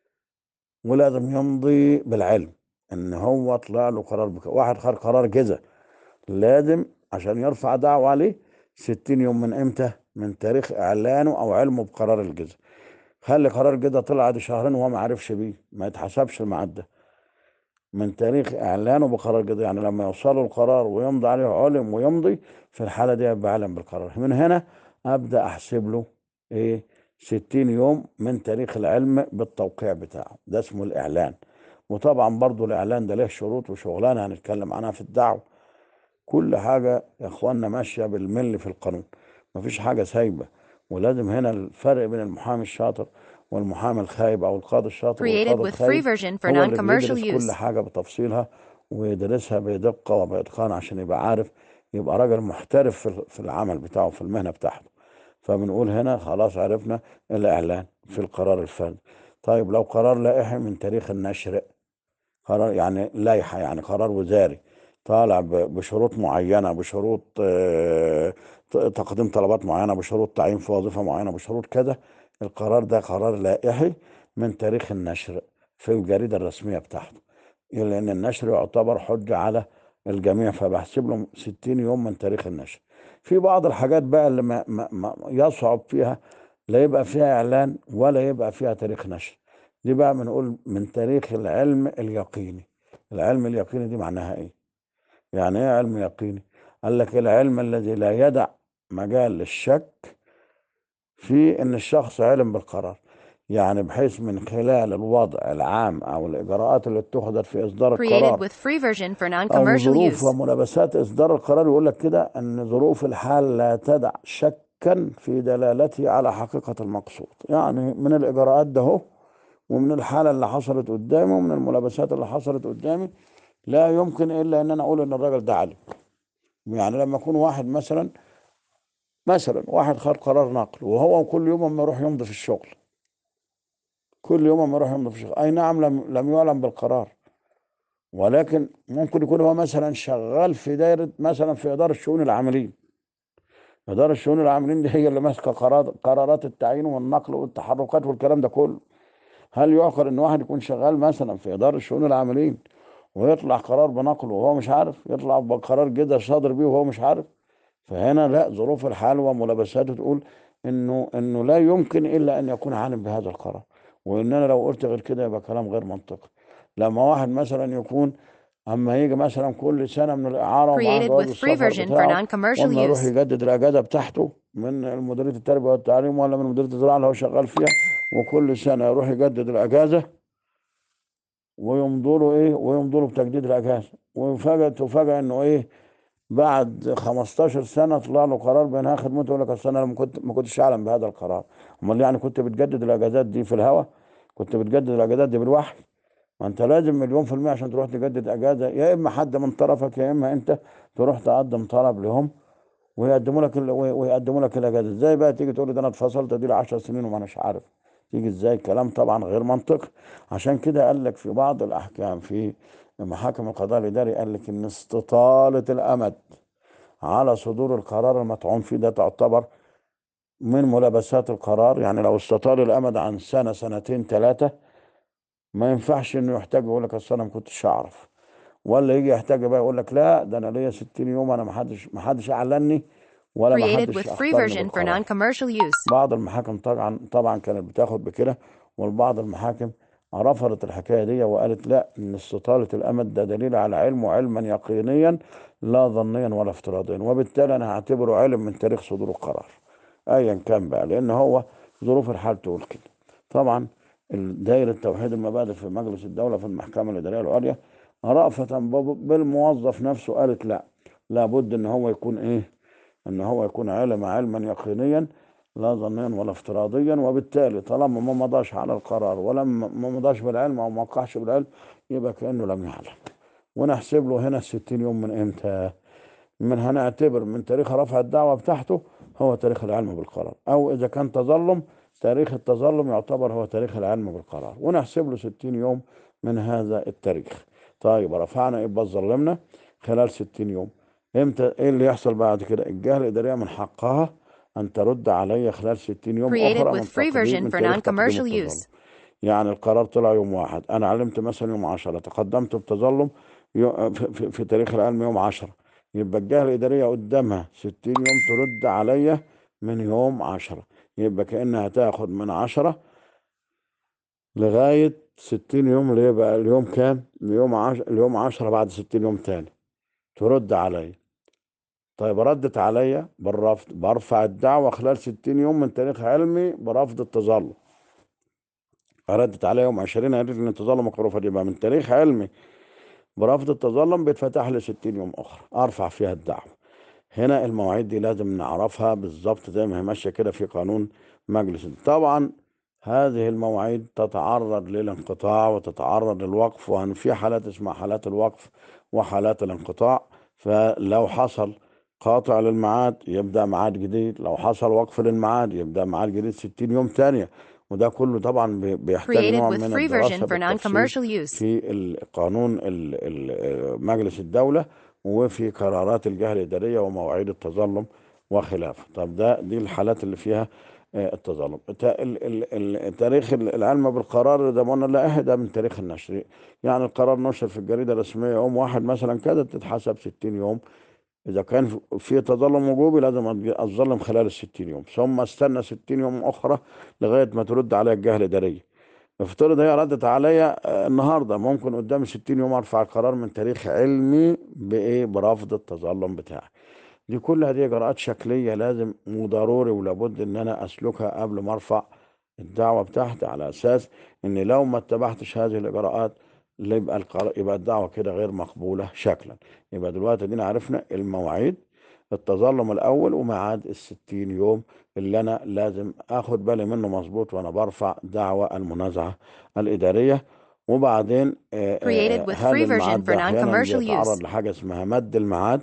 Speaker 2: ولازم يمضي بالعلم ان هو طلع له قرار بك... واحد خد قرار جزا لازم عشان يرفع دعوة عليه 60 يوم من امتى من تاريخ اعلانه او علمه بقرار الجزا خلي قرار الجزا طلع عادي شهرين وهو ما عرفش بيه ما يتحسبش الميعاد ده من تاريخ اعلانه بقرار جديد يعني لما يوصلوا القرار ويمضي عليه علم ويمضي في الحاله دي يبقى علم بالقرار من هنا ابدا احسب له ايه 60 يوم من تاريخ العلم بالتوقيع بتاعه ده اسمه الاعلان وطبعا برضو الاعلان ده له شروط وشغلانه هنتكلم عنها في الدعوه كل حاجه يا اخوانا ماشيه بالملي في القانون مفيش حاجه سايبه ولازم هنا الفرق بين المحامي الشاطر والمحامي الخايب او القاضي الشاطر
Speaker 1: Created
Speaker 2: والقاضي
Speaker 1: with free
Speaker 2: الخايب
Speaker 1: version for
Speaker 2: هو اللي
Speaker 1: non-commercial
Speaker 2: بيدرس كل
Speaker 1: use.
Speaker 2: حاجة بتفصيلها ويدرسها بدقة وبإتقان عشان يبقى عارف يبقى راجل محترف في في العمل بتاعه في المهنة بتاعته فبنقول هنا خلاص عرفنا الإعلان في القرار الفردي طيب لو قرار لائحي من تاريخ النشر قرار يعني لائحة يعني قرار وزاري طالع ب- بشروط معينة بشروط آه، ت- تقديم طلبات معينة بشروط تعيين في وظيفة معينة بشروط كذا القرار ده قرار لائحي من تاريخ النشر في الجريدة الرسمية بتاعته لأن النشر يعتبر حجة على الجميع فبحسب له 60 يوم من تاريخ النشر في بعض الحاجات بقى اللي ما ما ما يصعب فيها لا يبقى فيها إعلان ولا يبقى فيها تاريخ نشر دي بقى بنقول من تاريخ العلم اليقيني العلم اليقيني دي معناها ايه يعني ايه علم يقيني قال لك العلم الذي لا يدع مجال للشك في ان الشخص علم بالقرار يعني بحيث من خلال الوضع العام او الاجراءات اللي اتخذت في اصدار
Speaker 1: Created
Speaker 2: القرار
Speaker 1: with free version for
Speaker 2: او
Speaker 1: non-commercial
Speaker 2: ظروف
Speaker 1: use.
Speaker 2: وملابسات اصدار القرار يقول لك كده ان ظروف الحال لا تدع شكا في دلالته على حقيقه المقصود يعني من الاجراءات ده هو ومن الحاله اللي حصلت قدامي ومن الملابسات اللي حصلت قدامي لا يمكن الا ان انا اقول ان الراجل ده علم يعني لما يكون واحد مثلا مثلا واحد خد قرار نقل وهو كل يوم اما يروح يمضي في الشغل كل يوم اما يروح يمضي في الشغل اي نعم لم لم يعلم بالقرار ولكن ممكن يكون هو مثلا شغال في دايره مثلا في اداره شؤون العاملين اداره شؤون العاملين دي هي اللي ماسكه قرار قرارات التعيين والنقل والتحركات والكلام ده كله هل يعقل ان واحد يكون شغال مثلا في اداره شؤون العاملين ويطلع قرار بنقله وهو مش عارف يطلع بقرار كده صادر بيه وهو مش عارف فهنا لا ظروف الحال وملابساته تقول انه انه لا يمكن الا ان يكون عالم بهذا القرار وان انا لو قلت غير كده يبقى كلام غير منطقي لما واحد مثلا يكون اما يجي مثلا كل سنه من الاعاره ومعاه
Speaker 1: Created
Speaker 2: جواز
Speaker 1: with free
Speaker 2: السفر
Speaker 1: version for
Speaker 2: بتاعه
Speaker 1: non-commercial
Speaker 2: واما يروح
Speaker 1: use.
Speaker 2: يجدد الاجازه بتاعته من مديريه التربيه والتعليم ولا من مديريه الزراعه اللي هو شغال فيها وكل سنه يروح يجدد الاجازه ويمضوا له ايه ويمضوا له بتجديد الاجازه وفجاه تفاجئ انه ايه بعد 15 سنه طلع له قرار بانهاء خدمته يقول لك اصل انا ما كنت ما كنتش اعلم بهذا القرار امال يعني كنت بتجدد الاجازات دي في الهواء كنت بتجدد الاجازات دي بالوحي ما انت لازم مليون في المية عشان تروح تجدد اجازه يا اما حد من طرفك يا اما انت تروح تقدم طلب لهم ويقدموا لك ال- وي- ويقدموا لك الاجازه ازاي بقى تيجي تقول لي ده انا اتفصلت دي 10 سنين وما اناش عارف تيجي ازاي كلام طبعا غير منطقي عشان كده قال لك في بعض الاحكام في محاكم القضاء الاداري قال لك ان استطاله الامد على صدور القرار المطعون فيه ده تعتبر من ملابسات القرار يعني لو استطال الامد عن سنه سنتين ثلاثه ما ينفعش انه يحتاج يقول لك اصل انا ما كنتش اعرف ولا يجي يحتاج بقى يقول لك لا ده انا ليا 60 يوم انا ما حدش ما حدش اعلني ولا ما
Speaker 1: Created
Speaker 2: حدش
Speaker 1: with free
Speaker 2: اخطرني
Speaker 1: version for
Speaker 2: بالقرار
Speaker 1: non-commercial use.
Speaker 2: بعض المحاكم طبعا طبعا كانت بتاخد بكده والبعض المحاكم رفضت الحكايه دي وقالت لا ان استطاله الامد ده دليل على علم علما يقينيا لا ظنيا ولا افتراضيا وبالتالي انا هعتبره علم من تاريخ صدور القرار ايا كان بقى لان هو ظروف الحال تقول كده طبعا دائرة توحيد المبادئ في مجلس الدولة في المحكمة الإدارية العليا رأفة ب- بالموظف نفسه قالت لا لابد ان هو يكون ايه ان هو يكون علم علما يقينيا لا ظنيا ولا افتراضيا وبالتالي طالما ما مضاش على القرار ولم ما مضاش بالعلم او ما وقعش بالعلم يبقى كانه لم يعلم ونحسب له هنا الستين يوم من امتى من هنعتبر من تاريخ رفع الدعوة بتاعته هو تاريخ العلم بالقرار او اذا كان تظلم تاريخ التظلم يعتبر هو تاريخ العلم بالقرار ونحسب له 60 يوم من هذا التاريخ طيب رفعنا يبقى ظلمنا خلال 60 يوم امتى ايه اللي يحصل بعد كده الجهه الاداريه من حقها ان ترد علي خلال 60 يوم
Speaker 1: Created
Speaker 2: اخرى من
Speaker 1: with free
Speaker 2: تقديم
Speaker 1: version
Speaker 2: من
Speaker 1: for
Speaker 2: تاريخ تقديم
Speaker 1: non-commercial
Speaker 2: التظلم
Speaker 1: use.
Speaker 2: يعني القرار طلع يوم واحد انا علمت مثلا يوم 10 تقدمت بتظلم يو- في, في, في تاريخ العلم يوم 10 يبقى الجهه الاداريه قدامها 60 يوم ترد عليا من يوم 10 يبقى كانها تاخد من 10 لغايه 60 يوم اللي يبقى اليوم كام؟ اليوم 10 اليوم 10 بعد 60 يوم تاني ترد عليا طيب ردت عليا بالرفض برفع الدعوة خلال 60 يوم من تاريخ علمي برفض التظلم ردت عليا يوم 20 قالت لي ان التظلم مقروفة يبقى من تاريخ علمي برفض التظلم بيتفتح لي 60 يوم اخرى ارفع فيها الدعوة هنا المواعيد دي لازم نعرفها بالظبط زي ما هي ماشيه كده في قانون مجلس طبعا هذه المواعيد تتعرض للانقطاع وتتعرض للوقف وأن في حالات اسمها حالات الوقف وحالات الانقطاع فلو حصل قاطع للميعاد يبدأ ميعاد جديد لو حصل وقف للميعاد يبدأ ميعاد جديد 60 يوم تانية وده كله طبعا بي- بيحتاج
Speaker 1: Created
Speaker 2: نوع
Speaker 1: with
Speaker 2: من
Speaker 1: free
Speaker 2: الدراسة
Speaker 1: version for
Speaker 2: بالتفصيل
Speaker 1: non-commercial use.
Speaker 2: في القانون ال- ال- مجلس الدولة وفي قرارات الجهة الإدارية ومواعيد التظلم وخلافه طب ده دي الحالات اللي فيها آه، التظلم تا- ال- ال- ال- تاريخ ال- العلم بالقرار ده قلنا لا ده من تاريخ النشر يعني القرار نشر في الجريدة الرسمية يوم واحد مثلا كده تتحسب 60 يوم إذا كان في تظلم وجوبي لازم أتظلم خلال الستين يوم ثم استنى ستين يوم أخرى لغاية ما ترد عليا الجهة الإدارية افترض هي ردت عليا آه، النهارده ممكن قدام 60 يوم ارفع القرار من تاريخ علمي بايه برفض التظلم بتاعي دي كل هذه اجراءات شكليه لازم وضروري ولابد ان انا اسلكها قبل ما ارفع الدعوه بتاعتي على اساس ان لو ما اتبعتش هذه الاجراءات لا يبقى القرار يبقى الدعوه كده غير مقبوله شكلا يبقى دلوقتي ادينا عرفنا المواعيد التظلم الاول وميعاد الستين يوم اللي انا لازم اخد بالي منه مظبوط وانا برفع دعوى المنازعه الاداريه وبعدين آه،
Speaker 1: Created
Speaker 2: آه،
Speaker 1: with
Speaker 2: هل
Speaker 1: free version
Speaker 2: الميعاد
Speaker 1: for
Speaker 2: ده احيانا
Speaker 1: non-commercial
Speaker 2: بيتعرض
Speaker 1: use.
Speaker 2: لحاجه اسمها مد الميعاد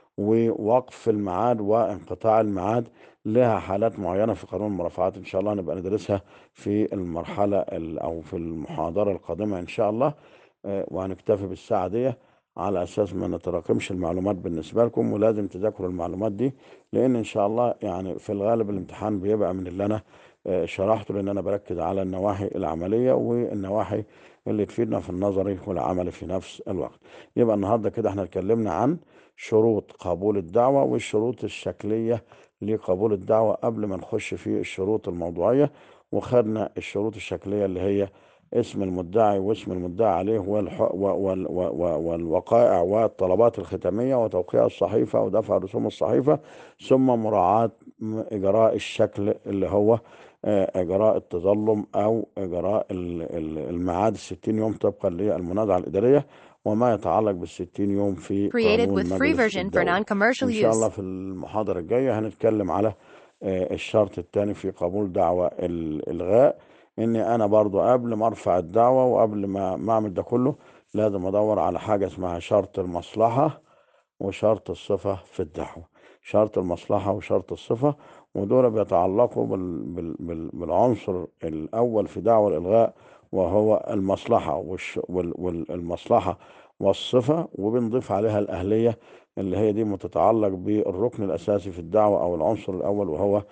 Speaker 2: ووقف الميعاد وانقطاع الميعاد لها حالات معينه في قانون المرافعات ان شاء الله نبقى ندرسها في المرحله ال- او في المحاضره القادمه ان شاء الله آه، وهنكتفي بالساعه دي على اساس ما نتراكمش المعلومات بالنسبه لكم ولازم تذاكروا المعلومات دي لان ان شاء الله يعني في الغالب الامتحان بيبقى من اللي انا آه، شرحته لان انا بركز على النواحي العمليه والنواحي اللي تفيدنا في النظري والعملي في نفس الوقت يبقى النهارده كده احنا اتكلمنا عن شروط قبول الدعوه والشروط الشكليه لقبول الدعوه قبل ما نخش في الشروط الموضوعيه وخدنا الشروط الشكليه اللي هي اسم المدعي واسم المدعي عليه والح... و- وال... و... و... والوقائع والطلبات الختامية وتوقيع الصحيفة ودفع رسوم الصحيفة ثم مراعاة م- إجراء الشكل اللي هو آه، إجراء التظلم أو إجراء ال- ال- الميعاد الستين يوم طبقا للمنازعة الإدارية وما يتعلق بالستين يوم في
Speaker 1: Created
Speaker 2: قانون
Speaker 1: with free
Speaker 2: مجلس
Speaker 1: version for
Speaker 2: الدولة
Speaker 1: non-commercial
Speaker 2: إن شاء الله
Speaker 1: use.
Speaker 2: في المحاضرة الجاية هنتكلم على آه، الشرط الثاني في قبول دعوة الإلغاء إني أنا برضو قبل ما أرفع الدعوة وقبل ما ما أعمل ده كله لازم أدور على حاجة اسمها شرط المصلحة وشرط الصفة في الدعوة شرط المصلحة وشرط الصفة ودول بيتعلقوا بال... بال... بال... بالعنصر الأول في دعوة الإلغاء وهو المصلحة والش... وال... والمصلحة والصفة وبنضيف عليها الأهلية اللي هي دي متتعلق بالركن الأساسي في الدعوة أو العنصر الأول وهو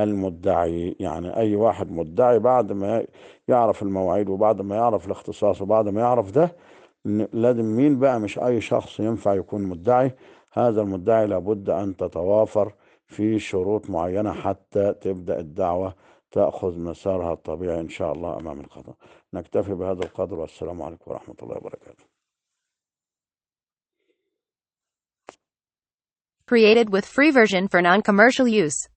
Speaker 2: المدعي يعني أي واحد مدعي بعد ما يعرف المواعيد وبعد ما يعرف الاختصاص وبعد ما يعرف ده ن- لازم مين بقى مش أي شخص ينفع يكون مدعي هذا المدعي لابد أن تتوافر في شروط معينة حتى تبدأ الدعوة تأخذ مسارها الطبيعي إن شاء الله أمام القضاء نكتفي بهذا القدر والسلام عليكم ورحمة الله وبركاته
Speaker 1: Created with free version for non-commercial use.